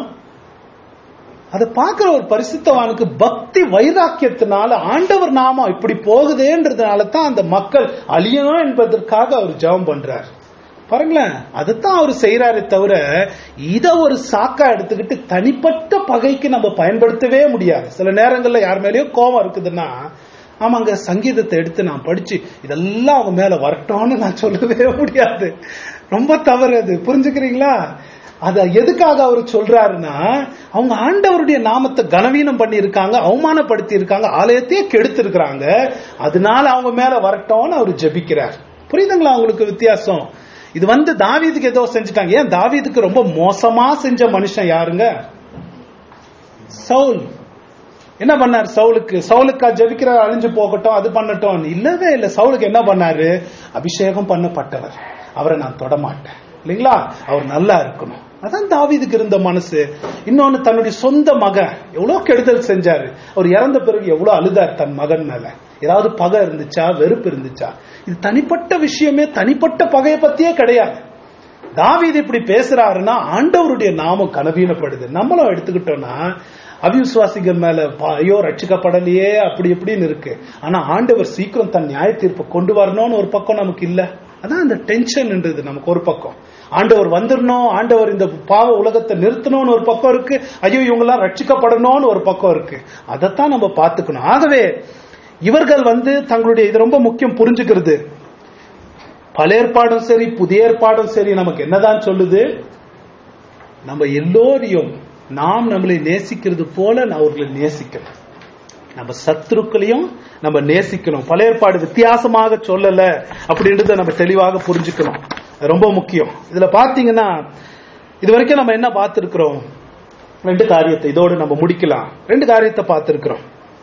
அதை பார்க்கிற ஒரு பரிசுத்தவானுக்கு பக்தி வைராக்கியத்தினால ஆண்டவர் நாமம் இப்படி போகுதேன்றதுனால தான் அந்த மக்கள் அழியணும் என்பதற்காக அவர் ஜெபம் பண்றார் பாருங்களேன் அதைத்தான் அவர் செய்யறாரே தவிர இத ஒரு சாக்கா எடுத்துக்கிட்டு தனிப்பட்ட பகைக்கு நம்ம பயன்படுத்தவே முடியாது சில நேரங்கள்ல யார் மேலேயோ கோபம் இருக்குதுன்னா ஆமாங்க சங்கீதத்தை எடுத்து நான் படிச்சு இதெல்லாம் அவங்க மேல வரட்டும்னு நான் சொல்லவே முடியாது ரொம்ப தவறு அது புரிஞ்சுக்கிறீங்களா அத எதுக்காக அவர் சொல்றாருன்னா அவங்க ஆண்டவருடைய நாமத்தை கனவீனம் பண்ணி இருக்காங்க அவமானப்படுத்தி இருக்காங்க ஆலயத்தையே கெடுத்து இருக்காங்க அதனால அவங்க மேல வரட்டும்னு அவர் ஜெபிக்கிறார் புரியுதுங்களா உங்களுக்கு வித்தியாசம் இது வந்து தாவீதுக்கு ஏதோ செஞ்சுட்டாங்க ஏன் தாவீதுக்கு ரொம்ப மோசமா செஞ்ச மனுஷன் யாருங்க சவுல் என்ன பண்ணார் சவுலுக்கு சவுலுக்கா ஜெபிக்கிற அழிஞ்சு போகட்டும் அது பண்ணட்டும் இல்லவே இல்ல சவுலுக்கு என்ன பண்ணாரு அபிஷேகம் பண்ணப்பட்டவர் அவரை நான் தொடமாட்டேன் இல்லைங்களா அவர் நல்லா இருக்கணும் அதான் தாவீதுக்கு இருந்த மனசு இன்னொன்னு தன்னுடைய சொந்த மகன் எவ்வளவு கெடுதல் செஞ்சாரு அவர் இறந்த பிறகு எவ்வளவு அழுதார் தன் மகன் மேல ஏதாவது பகை இருந்துச்சா வெறுப்பு இருந்துச்சா இது தனிப்பட்ட விஷயமே தனிப்பட்ட பகையை பத்தியே கிடையாது தாவீது இப்படி பேசுறாருன்னா ஆண்டவருடைய நாமம் கனவீனப்படுது நம்மளும் எடுத்துக்கிட்டோம்னா அவிசுவாசிகள் மேல பா- ஐயோ ரட்சிக்கப்படலையே அப்படி இப்படின்னு இருக்கு ஆனா ஆண்டவர் சீக்கிரம் தன் நியாய தீர்ப்பை கொண்டு வரணும்னு ஒரு பக்கம் நமக்கு இல்ல அதான் அந்த டென்ஷன்ன்றது நமக்கு ஒரு பக்கம் ஆண்டவர் வந்துடணும் ஆண்டவர் இந்த பாவ உலகத்தை நிறுத்தணும்னு ஒரு பக்கம் இருக்கு ஐயோ இவங்கெல்லாம் ரட்சிக்கப்படணும்னு ஒரு பக்கம் இருக்கு அதைத்தான் நம்ம பார்த்துக்கணும் ஆகவே இவர்கள் வந்து தங்களுடைய இது ரொம்ப முக்கியம் புரிஞ்சுக்கிறது பழைய ஏற்பாடும் சரி புதிய ஏற்பாடும் சரி நமக்கு என்னதான் சொல்லுது நம்ம எல்லோரையும் நாம் நம்மளை நேசிக்கிறது போல அவர்களை நேசிக்கணும் நம்ம சத்துருக்களையும் நம்ம நேசிக்கணும் பழைய ஏற்பாடு வித்தியாசமாக சொல்லல அப்படின்றத நம்ம தெளிவாக புரிஞ்சுக்கணும் அது ரொம்ப முக்கியம் இதுல பாத்தீங்கன்னா இது வரைக்கும் நம்ம என்ன பார்த்திருக்கிறோம் ரெண்டு காரியத்தை இதோடு நம்ம முடிக்கலாம் ரெண்டு காரியத்தை பார்த்திருக்கிறோம்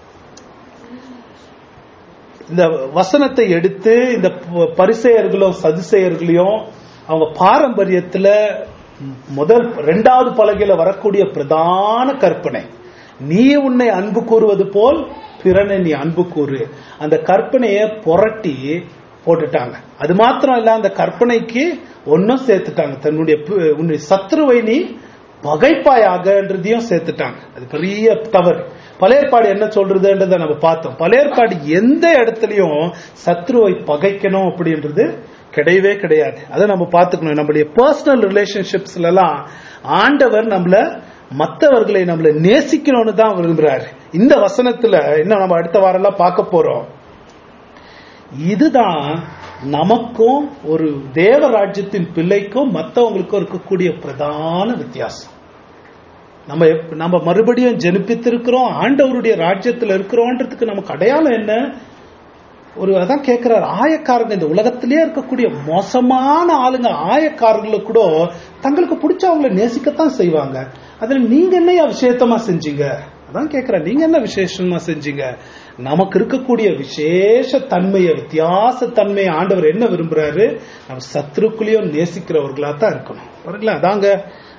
இந்த வசனத்தை எடுத்து இந்த ப- பரிசேயர்களும் சதுசேயர்களையும் அவங்க பாரம்பரியத்துல முதல் ரெண்டாவது பலகையில வரக்கூடிய பிரதான கற்பனை நீ உன்னை அன்பு கூறுவது போல் பிறனை நீ அன்பு கூறு அந்த கற்பனையை புரட்டி போட்டுட்டாங்க அது மாத்திரம் இல்ல அந்த கற்பனைக்கு ஒன்னும் சேர்த்துட்டாங்க தன்னுடைய பு- உன்னுடைய சத்ருவை நீ பகைப்பாயாகன்றதையும் சேர்த்துட்டாங்க அது பெரிய தவறு பழையற்பாடு என்ன சொல்றதுன்றத நம்ம பார்த்தோம் பழையற்பாடு எந்த இடத்துலயும் சத்ருவை பகைக்கணும் அப்படின்றது கிடையவே கிடையாது அதை நம்ம பார்த்துக்கணும் நம்மளுடைய பர்சனல் ரிலேஷன்ஷிப்ஸ்ல எல்லாம் ஆண்டவர் நம்மள மற்றவர்களை நம்மள நேசிக்கணும்னு தான் விரும்புறாரு இந்த வசனத்துல இன்னும் நம்ம அடுத்த வாரம் எல்லாம் பார்க்க போறோம் இதுதான் நமக்கும் ஒரு தேவராஜ்யத்தின் பிள்ளைக்கும் மற்றவங்களுக்கும் இருக்கக்கூடிய பிரதான வித்தியாசம் நம்ம எப்ப- நம்ம மறுபடியும் ஜெனிப்பித்திருக்கிறோம் ஆண்டவருடைய ராஜ்யத்துல இருக்கிறோன்றதுக்கு நமக்கு அடையாளம் என்ன ஒரு அதான் கேட்கிறார் ஆயக்காரங்க இந்த உலகத்திலேயே இருக்கக்கூடிய மோசமான ஆளுங்க ஆயக்காரங்களை கூட தங்களுக்கு பிடிச்சவங்களை நேசிக்கத்தான் செய்வாங்க அதுல நீங்க என்ன விஷயத்தமா செஞ்சீங்க அதான் கேட்கிறேன் நீங்க என்ன விசேஷமா செஞ்சீங்க நமக்கு இருக்கக்கூடிய விசேஷ தன்மையை வித்தியாச தன்மையை ஆண்டவர் என்ன விரும்புறாரு நம்ம சத்ருக்குள்ளேயும் நேசிக்கிறவர்களா தான் இருக்கணும் பாருங்களேன் அதாங்க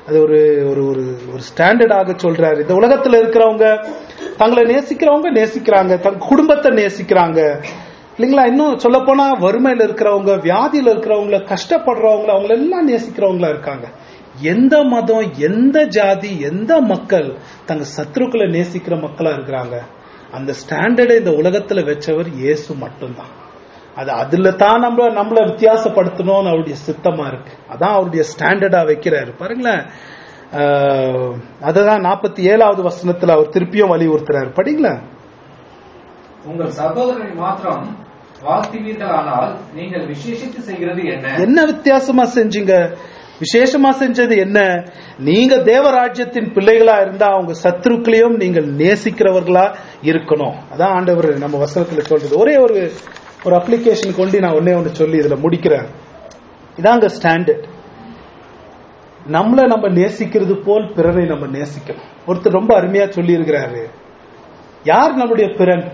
அது ஒரு ஒரு ஒரு ஒரு ஸ்டாண்டர்டாக சொல்றாரு இந்த உலகத்துல இருக்கிறவங்க தங்களை நேசிக்கிறவங்க நேசிக்கிறாங்க தங்க குடும்பத்தை நேசிக்கிறாங்க இல்லைங்களா இன்னும் சொல்ல போனா வறுமையில இருக்கிறவங்க வியாதியில இருக்கிறவங்கள கஷ்டப்படுறவங்கள அவங்க எல்லாம் நேசிக்கிறவங்களா இருக்காங்க எந்த மதம் எந்த ஜாதி எந்த மக்கள் தங்க சத்ருக்களை நேசிக்கிற மக்களா இருக்கிறாங்க அந்த ஸ்டாண்டர்டை இந்த உலகத்துல வச்சவர் இயேசு மட்டும்தான் அது அதுல தான் நம்ம நம்மள வித்தியாசப்படுத்தணும்னு அவருடைய சித்தமா இருக்கு அதான் அவருடைய ஸ்டாண்டர்டா வைக்கிறாரு பாருங்களேன் ஆஹ், அததான் நாற்பத்தி ஏழாவது வசனத்துல அவர் திருப்பியும் வலியுறுத்துறாரு படிங்களேன் உங்கள் சகோதரனை மாத்திரம் வாழ்த்துவீர்களானால் நீங்கள் விசேஷித்து செய்கிறது என்ன என்ன வித்தியாசமா செஞ்சீங்க விசேஷமா செஞ்சது என்ன நீங்க தேவராஜ்யத்தின் பிள்ளைகளா இருந்தா அவங்க சத்துருக்களையும் நீங்கள் நேசிக்கிறவர்களா இருக்கணும் அதான் ஆண்டவர் நம்ம வசனத்துல சொல்றது ஒரே ஒரு ஒரு அப்ளிகேஷன் கொண்டு நான் ஒன்னே ஒன்று சொல்லி இதுல முடிக்கிறேன் இதாங்க ஸ்டாண்டர்ட் நம்மளை நம்ம நேசிக்கிறது போல் பிறரை நம்ம நேசிக்கணும் ஒருத்தர் ரொம்ப அருமையா சொல்லி இருக்கிறாரு யார் நம்முடைய பிறன்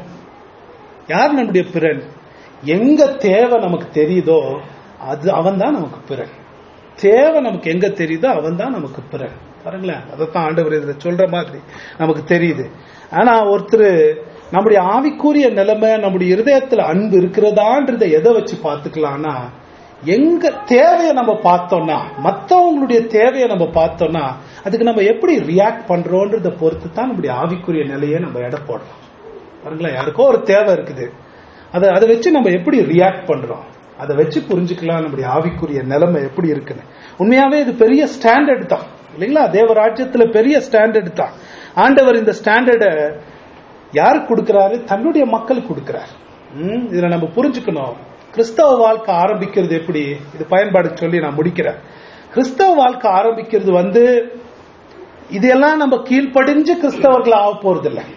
யார் நம்முடைய பிறன் எங்க தேவை நமக்கு தெரியுதோ அது அவன் தான் நமக்கு பிறன் தேவை நமக்கு எங்க தெரியுதோ அவன் தான் நமக்கு பிறன் பாருங்களேன் அதைத்தான் ஆண்டவர் இதுல சொல்ற மாதிரி நமக்கு தெரியுது ஆனா ஒருத்தர் நம்முடைய ஆவிக்குரிய நிலைமை நம்முடைய இருதயத்துல அன்பு இருக்கிறதான்றத எதை வச்சு பார்த்துக்கலாம்னா எங்க தேவையை நம்ம பார்த்தோம்னா மத்தவங்களுடைய தேவையை நம்ம பார்த்தோம்னா அதுக்கு நம்ம எப்படி ரியாக்ட் பண்றோன்றத பொறுத்து தான் நம்முடைய ஆவிக்குரிய நிலையை நம்ம எடை போடலாம் பாருங்களேன் யாருக்கோ ஒரு தேவை இருக்குது அதை அதை வச்சு நம்ம எப்படி ரியாக்ட் பண்றோம் அதை வச்சு புரிஞ்சுக்கலாம் நம்முடைய ஆவிக்குரிய நிலைமை எப்படி இருக்குன்னு உண்மையாவே இது பெரிய ஸ்டாண்டர்ட் தான் இல்லைங்களா தேவராஜ்யத்துல பெரிய ஸ்டாண்டர்ட் தான் ஆண்டவர் இந்த ஸ்டாண்டர்டை யாருக்கு கொடுக்கிறாரு தன்னுடைய மக்களுக்கு கொடுக்கிறார் ம், இதுல நம்ம புரிஞ்சுக்கணும் கிறிஸ்தவ வாழ்க்கை ஆரம்பிக்கிறது எப்படி இது பயன்பாடு சொல்லி நான் முடிக்கிறேன் கிறிஸ்தவ வாழ்க்கை ஆரம்பிக்கிறது வந்து இதெல்லாம் நம்ம கீழ்ப்படிஞ்சு கிறிஸ்தவர்கள் ஆக போறது இல்லை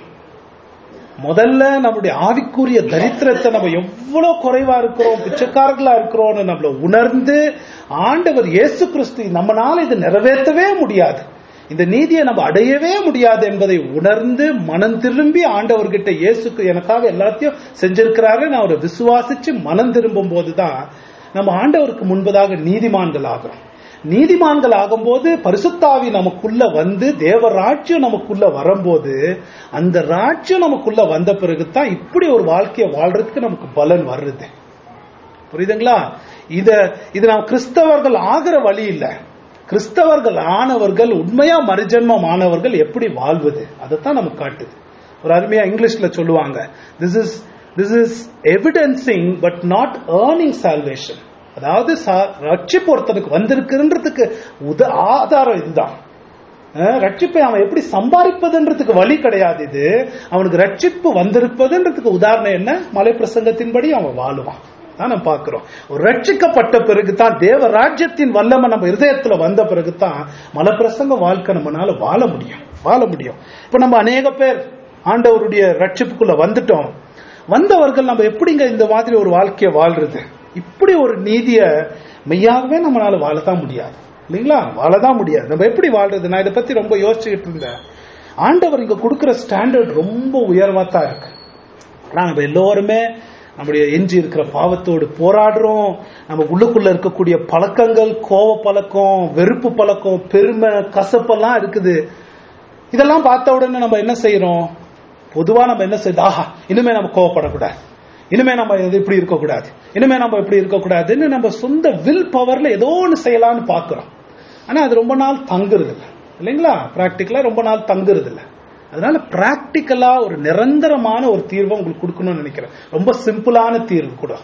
முதல்ல நம்முடைய ஆவிக்குரிய தரித்திரத்தை நம்ம எவ்வளவு குறைவா இருக்கிறோம் பிச்சைக்காரர்களா இருக்கிறோம்னு நம்மள உணர்ந்து ஆண்டவர் இயேசு கிறிஸ்து நம்மனால இது நிறைவேற்றவே முடியாது இந்த நீதியை நம்ம அடையவே முடியாது என்பதை உணர்ந்து மனம் திரும்பி ஆண்டவர்கிட்ட இயேசுக்கு எனக்காக எல்லாத்தையும் செஞ்சிருக்கிறாரு நான் அவரை விசுவாசிச்சு மனம் திரும்பும் போதுதான் நம்ம ஆண்டவருக்கு முன்பதாக நீதிமான்கள் ஆகிறோம் நீதிமான்கள் ஆகும்போது பரிசுத்தாவி நமக்குள்ள வந்து தேவ ராஜ்யம் நமக்குள்ள வரும்போது அந்த ராஜ்யம் நமக்குள்ள வந்த பிறகுதான் இப்படி ஒரு வாழ்க்கையை வாழ்றதுக்கு நமக்கு பலன் வருது புரியுதுங்களா இத இது நாம் கிறிஸ்தவர்கள் ஆகிற வழி இல்ல கிறிஸ்தவர்கள் ஆனவர்கள் உண்மையா மறுஜன்மம் ஆனவர்கள் எப்படி வாழ்வது அதைத்தான் நமக்கு காட்டுது ஒரு அருமையா இங்கிலீஷ்ல சொல்லுவாங்க this is this is evidencing but not earning salvation அதாவது சா- ரட்சிப்பு ஒருத்தனுக்கு வந்திருக்குன்றதுக்கு உத ஆதாரம் இதுதான் அஹ், ரட்சிப்பை அவன் எப்படி சம்பாதிப்பதுன்றதுக்கு வழி கிடையாது இது அவனுக்கு ரட்சிப்பு வந்திருப்பதுன்றதுக்கு உதாரணம் என்ன மலை பிரசங்கத்தின்படி அவன் வாழுவான் தான் நம்ம பார்க்கிறோம் ஒரு ரட்சிக்கப்பட்ட பிறகுதான் தேவ ராஜ்யத்தின் வல்லமை நம்ம இருதயத்துல வந்த பிறகுதான் மலை பிரசங்க வாழ்க்கை நம்மனால வாழ முடியும் வாழ முடியும் இப்ப நம்ம அநேக பேர் ஆண்டவருடைய ரட்சிப்புக்குள்ள வந்துட்டோம் வந்தவர்கள் நம்ம எப்படிங்க இந்த மாதிரி ஒரு வாழ்க்கையை வாழ்றது இப்படி ஒரு நீதிய மெய்யாகவே நம்மளால வாழத்தான் முடியாது இல்லைங்களா வாழதான் முடியாது நம்ம எப்படி வாழ்றது நான் இதை பத்தி ரொம்ப யோசிச்சுக்கிட்டு இருந்தேன் ஆண்டவர் இங்க கொடுக்கிற ஸ்டாண்டர்ட் ரொம்ப உயர்வா தான் இருக்கு ஆனா நம்ம எல்லோருமே நம்முடைய எஞ்சி இருக்கிற பாவத்தோடு போராடுறோம் நம்ம உள்ளுக்குள்ள இருக்கக்கூடிய பழக்கங்கள் கோவ பழக்கம் வெறுப்பு பழக்கம் பெருமை கசப்பெல்லாம் இருக்குது இதெல்லாம் பார்த்த உடனே நம்ம என்ன செய்யறோம் பொதுவா நம்ம என்ன செய்யுது ஆஹா இனிமே நம்ம கோவப்படக்கூடாது இனிமே நம்ம இது இப்படி இருக்கக்கூடாது இனிமே நம்ம இப்படி இருக்கக்கூடாதுன்னு நம்ம சொந்த வில் பவர்ல ஏதோ ஒன்று செய்யலாம்னு பாக்குறோம் ஆனா அது ரொம்ப நாள் தங்குறது இல்லை இல்லைங்களா பிராக்டிக்கலா ரொம்ப நாள் தங்குறது இல்லை அதனால பிராக்டிக்கலா ஒரு நிரந்தரமான ஒரு தீர்வை உங்களுக்கு கொடுக்கணும்னு நினைக்கிறேன் ரொம்ப சிம்பிளான தீர்வு கூட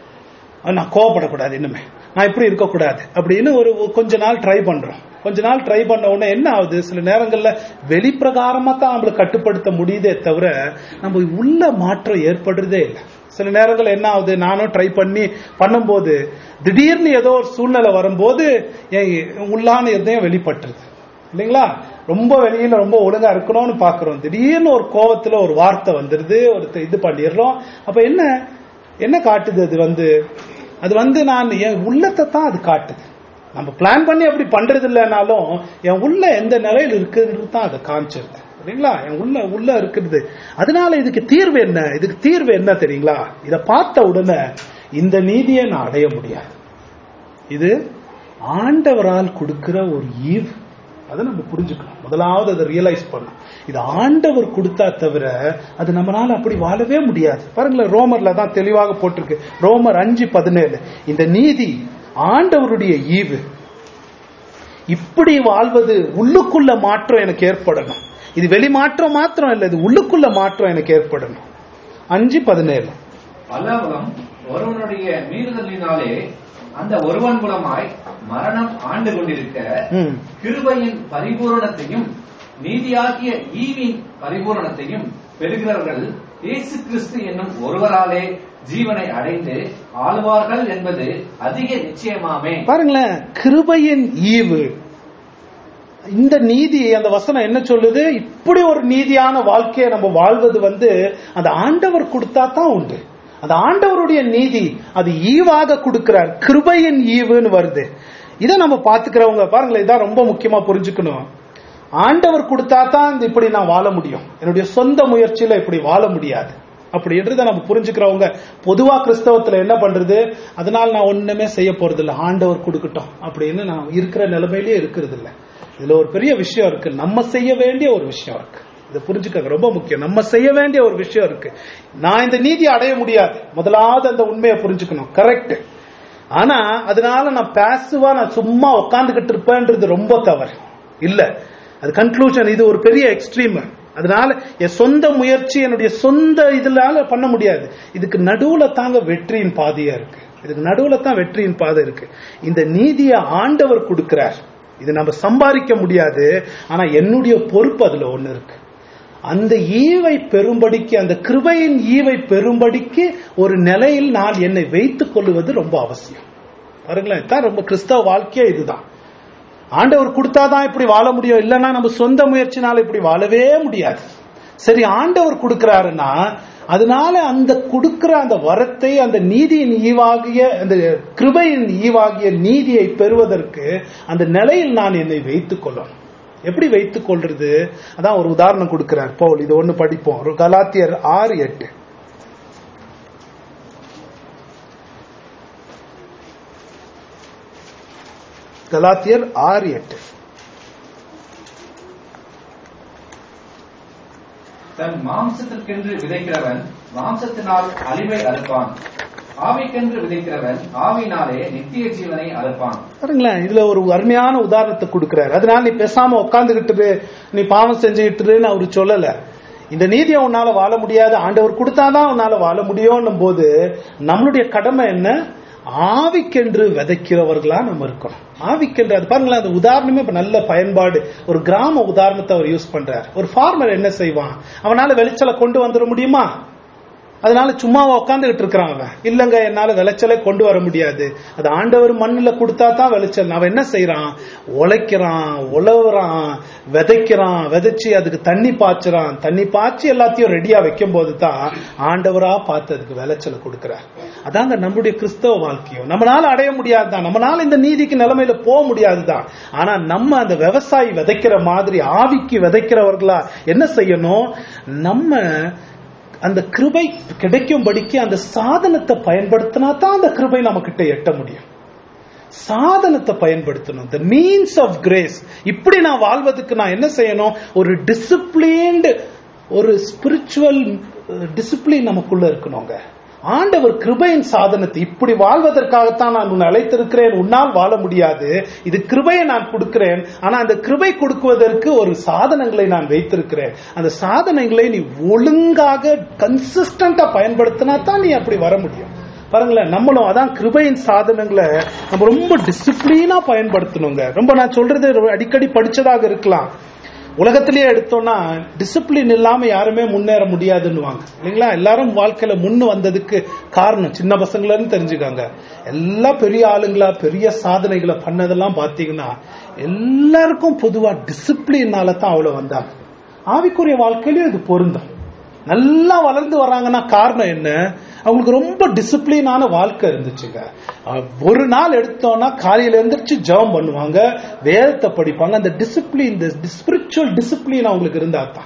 அது நான் கோவப்படக்கூடாது இனிமே நான் இப்படி இருக்கக்கூடாது அப்படின்னு ஒரு ஒரு கொஞ்ச நாள் ட்ரை பண்றோம் கொஞ்ச நாள் ட்ரை பண்ண உடனே என்ன ஆகுது சில நேரங்கள்ல வெளிப்பிரகாரமா தான் நம்மளை கட்டுப்படுத்த முடியுதே தவிர நம்ம உள்ள மாற்றம் ஏற்படுறதே இல்லை சில நேரங்கள் என்ன ஆகுது நானும் ட்ரை பண்ணி பண்ணும்போது திடீர்னு ஏதோ ஒரு சூழ்நிலை வரும்போது என் உள்ளான இதயம் வெளிப்பட்டுருது இல்லைங்களா ரொம்ப வெளியில ரொம்ப ஒழுங்கா இருக்கணும்னு பாக்குறோம் திடீர்னு ஒரு கோவத்துல ஒரு வார்த்தை வந்துருது ஒரு இது பண்ணிடுறோம் அப்ப என்ன என்ன காட்டுது அது வந்து அது வந்து நான் என் உள்ளத்தை தான் அது காட்டுது நம்ம பிளான் பண்ணி அப்படி பண்றது இல்லைனாலும் என் உள்ள எந்த நிலையில் இருக்குன்றது தான் அதை காமிச்சிருது இல்லைங்களா என் உள்ள உள்ள இருக்குது அதனால இதுக்கு தீர்வு என்ன இதுக்கு தீர்வு என்ன தெரியுங்களா இத பார்த்த உடனே இந்த நீதியை நான் அடைய முடியாது இது ஆண்டவரால் கொடுக்கிற ஒரு ஈவ் அதை நம்ம புரிஞ்சுக்கணும் முதலாவது அதை ரியலைஸ் பண்ணணும் இது ஆண்டவர் கொடுத்தா தவிர அது நம்மளால அப்படி வாழவே முடியாது பாருங்களேன் ரோமர்ல தான் தெளிவாக போட்டிருக்கு ரோமர் அஞ்சு பதினேழு இந்த நீதி ஆண்டவருடைய ஈவு இப்படி வாழ்வது உள்ளுக்குள்ள மாற்றம் எனக்கு ஏற்படணும் இது வெளி மாற்றம் மாத்திரம் இல்லை இது உள்ளுக்குள்ள மாற்றம் எனக்கு ஏற்படணும் அஞ்சு பதினேழு அல்லாமலும் ஒருவனுடைய மீறுதலினாலே அந்த ஒருவன் மூலமாய் மரணம் ஆண்டு கொண்டிருக்க ம் கிருபையின் பரிபூரணத்தையும் நீதியாகிய ஈவின் பரிபூரணத்தையும் பெறுகிறவர்கள் இயேசு கிறிஸ்து என்னும் ஒருவராலே ஜீவனை அடைந்து ஆழ்வார்கள் என்பது அதிக நிச்சயமாமே பாருங்களேன் கிருபையின் ஈவு இந்த நீதி அந்த வசனம் என்ன சொல்லுது இப்படி ஒரு நீதியான வாழ்க்கையை நம்ம வாழ்வது வந்து அந்த ஆண்டவர் கொடுத்தா தான் உண்டு அந்த ஆண்டவருடைய நீதி அது ஈவாக கொடுக்கிறார் கிருபையின் ஈவுன்னு வருது இதை நம்ம பாத்துக்கிறவங்க பாருங்களேன் இதான் ரொம்ப முக்கியமா புரிஞ்சுக்கணும் ஆண்டவர் கொடுத்தா தான் இந்த இப்படி நான் வாழ முடியும் என்னுடைய சொந்த முயற்சியில இப்படி வாழ முடியாது அப்படின்றத நம்ம புரிஞ்சுக்கிறவங்க பொதுவா கிறிஸ்தவத்துல என்ன பண்றது அதனால நான் ஒண்ணுமே செய்ய போறது இல்ல ஆண்டவர் கொடுக்கட்டும் அப்படின்னு நான் இருக்கிற நிலைமையிலேயே இருக்கிறது இல்ல இதுல ஒரு பெரிய விஷயம் இருக்கு நம்ம செய்ய வேண்டிய ஒரு விஷயம் இருக்கு இதை புரிஞ்சுக்கங்க ரொம்ப முக்கியம் நம்ம செய்ய வேண்டிய ஒரு விஷயம் இருக்கு நான் இந்த நீதியை அடைய முடியாது முதலாவது அந்த உண்மையை புரிஞ்சுக்கணும் கரெக்ட் ஆனா அதனால நான் பேசுவா நான் சும்மா உட்காந்துக்கிட்டு இருப்பேன்றது ரொம்ப தவறு இல்ல அது கன்க்ளூஷன் இது ஒரு பெரிய எக்ஸ்ட்ரீம் அதனால என் சொந்த முயற்சி என்னுடைய சொந்த இதுலால பண்ண முடியாது இதுக்கு நடுவுல தாங்க வெற்றியின் பாதையா இருக்கு இதுக்கு நடுவுல தான் வெற்றியின் பாதை இருக்கு இந்த நீதியை ஆண்டவர் கொடுக்கிறார் இது நம்ம சம்பாதிக்க முடியாது ஆனா என்னுடைய பொறுப்பு அதுல ஒண்ணு இருக்கு அந்த ஈவை பெரும்படிக்கு அந்த கிருபையின் ஈவை பெரும்படிக்கு ஒரு நிலையில் நான் என்னை வைத்துக் கொள்வது ரொம்ப அவசியம் பாருங்களேன் இதான் ரொம்ப கிறிஸ்தவ வாழ்க்கையே இதுதான் ஆண்டவர் கொடுத்தாதான் இப்படி வாழ முடியும் இல்லைன்னா நம்ம சொந்த முயற்சினால இப்படி வாழவே முடியாது சரி ஆண்டவர் கொடுக்கிறாருன்னா அதனால அந்த கொடுக்கிற அந்த வரத்தை அந்த நீதியின் ஈவாகிய அந்த கிருபையின் ஈவாகிய நீதியை பெறுவதற்கு அந்த நிலையில் நான் என்னை வைத்துக் கொள்ளணும் எப்படி வைத்துக் கொள்றது அதான் ஒரு உதாரணம் கொடுக்கிறார் பவுல் இது ஒண்ணு படிப்போம் ஒரு கலாத்தியர் ஆறு எட்டு கலாத்தியர் ஆறு எட்டு தன் மாம்சத்திற்கென்று விதைக்கிறவன் மாம்சத்தினால் அழிவை அறுப்பான் ஆவிக்கென்று விதைக்கிறவன் ஆவினாலே நித்திய ஜீவனை அறுப்பான் பாருங்களேன் இதுல ஒரு அருமையான உதாரணத்தை கொடுக்கிறாரு அதனால நீ பேசாம உட்காந்துக்கிட்டு நீ பாவம் செஞ்சுக்கிட்டுன்னு அவரு சொல்லல இந்த நீதியை உன்னால வாழ முடியாது ஆண்டவர் கொடுத்தாதான் உன்னால வாழ முடியும்னும் போது நம்மளுடைய கடமை என்ன ஆவிக்கென்று விதைக்கிறவர்களா நம்ம இருக்கணும் ஆவிக்கென்று அது பாருங்களேன் அந்த உதாரணமே இப்ப நல்ல பயன்பாடு ஒரு கிராம உதாரணத்தை அவர் யூஸ் பண்றார் ஒரு ஃபார்மர் என்ன செய்வான் அவனால விளைச்சலை கொண்டு வந்துட முடியுமா அதனால சும்மாவா உட்காந்துக்கிட்டு இருக்கிறான் அவன் இல்லங்க என்னால விளைச்சலை கொண்டு வர முடியாது அது ஆண்டவர் மண்ணுல கொடுத்தா தான் விளைச்சல் அவன் என்ன செய்யறான் உழைக்கிறான் உழவுறான் விதைக்கிறான் விதைச்சு அதுக்கு தண்ணி பாய்ச்சுறான் தண்ணி பாய்ச்சி எல்லாத்தையும் ரெடியா வைக்கும் போது தான் ஆண்டவரா பார்த்து அதுக்கு விளைச்சலை கொடுக்கிறார் அதாங்க நம்முடைய கிறிஸ்தவ வாழ்க்கையும் நம்மளால அடைய முடியாதுதான் நம்மளால இந்த நீதிக்கு நிலைமையில போக முடியாதுதான் ஆனா நம்ம அந்த விவசாயி விதைக்கிற மாதிரி ஆவிக்கு விதைக்கிறவர்களா என்ன செய்யணும் நம்ம அந்த கிருபை கிடைக்கும்படிக்கு அந்த சாதனத்தை பயன்படுத்தினா தான் அந்த கிருபை நம்ம கிட்ட எட்ட முடியும் சாதனத்தை பயன்படுத்தணும் த மீன்ஸ் ஆஃப் கிரேஸ் இப்படி நான் வாழ்வதற்கு நான் என்ன செய்யணும் ஒரு டிசிப்ளின்டு ஒரு ஸ்பிரிச்சுவல் டிசிப்ளின் நமக்குள்ள இருக்கணுங்க ஆண்டவர் கிருபையின் சாதனத்தை இப்படி வாழ்வதற்காகத்தான் நான் உன்னை அழைத்திருக்கிறேன் உன்னால் வாழ முடியாது இது கிருபையை நான் கொடுக்கிறேன் ஆனா அந்த கிருபை கொடுக்குவதற்கு ஒரு சாதனங்களை நான் வைத்திருக்கிறேன் அந்த சாதனங்களை நீ ஒழுங்காக கன்சிஸ்டண்டா பயன்படுத்தினா தான் நீ அப்படி வர முடியும் பாருங்களேன் நம்மளும் அதான் கிருபையின் சாதனங்களை நம்ம ரொம்ப டிசிப்ளினா பயன்படுத்தணுங்க ரொம்ப நான் சொல்றது அடிக்கடி படிச்சதாக இருக்கலாம் உலகத்திலேயே எடுத்தோம்னா டிசிப்ளின் இல்லாம யாருமே முன்னேற முடியாதுன்னுவாங்க இல்லைங்களா எல்லாரும் வாழ்க்கையில முன்னு வந்ததுக்கு காரணம் சின்ன பசங்களன்னு தெரிஞ்சுக்காங்க எல்லா பெரிய ஆளுங்களா பெரிய சாதனைகளை பண்ணதெல்லாம் பாத்தீங்கன்னா எல்லாருக்கும் பொதுவா டிசிப்ளினால தான் அவ்வளவு வந்தாங்க ஆவிக்குரிய வாழ்க்கையிலயும் இது பொருந்தும் நல்லா வளர்ந்து வர்றாங்கன்னா காரணம் என்ன அவங்களுக்கு ரொம்ப டிசிப்ளினான வாழ்க்கை இருந்துச்சுங்க ஒரு நாள் எடுத்தோம்னா காலையில எந்திரிச்சு ஜெபம் பண்ணுவாங்க வேதத்தை படிப்பாங்க அந்த டிசிப்ளின் இந்த ஸ்பிரிச்சுவல் டிசிப்ளின் அவங்களுக்கு இருந்தா தான்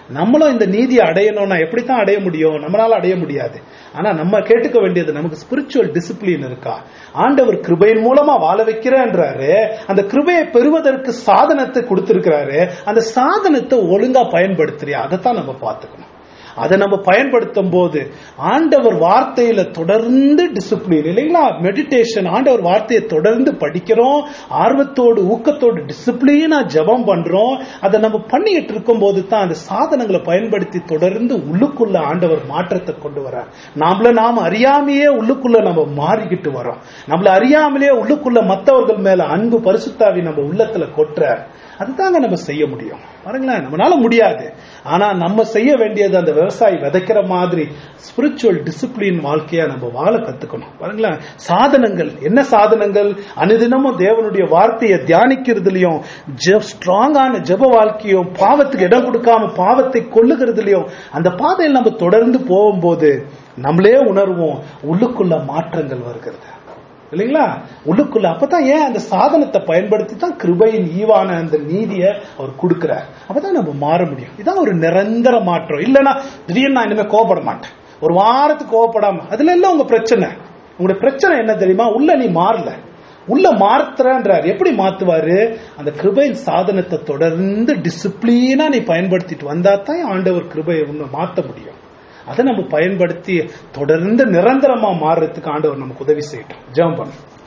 நம்மளும் இந்த நீதியை அடையணும்னா எப்படித்தான் அடைய முடியும் நம்மளால அடைய முடியாது ஆனா நம்ம கேட்டுக்க வேண்டியது நமக்கு ஸ்பிரிச்சுவல் டிசிப்ளின் இருக்கா ஆண்டவர் கிருபையின் மூலமா வாழ வைக்கிறேன்றாரு அந்த கிருபையை பெறுவதற்கு சாதனத்தை கொடுத்திருக்கிறாரு அந்த சாதனத்தை ஒழுங்கா பயன்படுத்துறியா அதைத்தான் நம்ம பார்த்துக்கணும் அதை நம்ம பயன்படுத்தும் போது ஆண்டவர் வார்த்தையில தொடர்ந்து டிசிப்ளின் இல்லைங்களா மெடிடேஷன் ஆண்டவர் வார்த்தையை தொடர்ந்து படிக்கிறோம் ஆர்வத்தோடு ஊக்கத்தோடு டிசிப்ளினா ஜெபம் பண்றோம் அதை நம்ம பண்ணிட்டு இருக்கும் போது தான் அந்த சாதனங்களை பயன்படுத்தி தொடர்ந்து உள்ளுக்குள்ள ஆண்டவர் மாற்றத்தை கொண்டு வரார் நாமள நாம அறியாமையே உள்ளுக்குள்ள நம்ம மாறிக்கிட்டு வரோம் நம்மள அறியாமலே உள்ளுக்குள்ள மத்தவர்கள் மேல அன்பு பரிசுத்தாவி நம்ம உள்ளத்துல கொட்டுறார் அதுதாங்க நம்ம செய்ய முடியும் பாருங்களேன் நம்மளால முடியாது ஆனா நம்ம செய்ய வேண்டியது அந்த விவசாயி விதைக்கிற மாதிரி ஸ்பிரிச்சுவல் டிசிப்ளின் வாழ்க்கையா நம்ம வாழ கத்துக்கணும் பாருங்களேன் சாதனங்கள் என்ன சாதனங்கள் அனுதினமும் தேவனுடைய வார்த்தையை தியானிக்கிறதுலயும் ஸ்ட்ராங்கான ஜெப வாழ்க்கையும் பாவத்துக்கு இடம் கொடுக்காம பாவத்தை கொல்லுகிறதுலயும் அந்த பாதையில் நம்ம தொடர்ந்து போகும்போது நம்மளே உணர்வோம் உள்ளுக்குள்ள மாற்றங்கள் வருகிறது இல்லைங்களா உள்ளுக்குள்ள அப்பதான் ஏன் அந்த சாதனத்தை பயன்படுத்தி தான் கிருபையின் ஈவான அந்த நீதியை அவர் கொடுக்கிறார் அப்பதான் நம்ம மாற முடியும் இதான் ஒரு நிரந்தர மாற்றம் இல்லைன்னா திடீர்னு நான் இனிமே கோவப்பட மாட்டேன் ஒரு வாரத்துக்கு கோவப்படாம அதுல எல்லாம் உங்க பிரச்சனை உங்களுடைய பிரச்சனை என்ன தெரியுமா உள்ள நீ மாறல உள்ள மாத்துறன்றார் எப்படி மாத்துவாரு அந்த கிருபையின் சாதனத்தை தொடர்ந்து டிசிப்ளினா நீ பயன்படுத்திட்டு வந்தா தான் ஆண்டவர் கிருபையை உன்னை மாத்த முடியும் அதை நம்ம பயன்படுத்தி தொடர்ந்து நிரந்தரமா மாறுறதுக்கு ஆண்டவர் நமக்கு உதவி செய்யட்டும் ஜெபம் பண்ணும்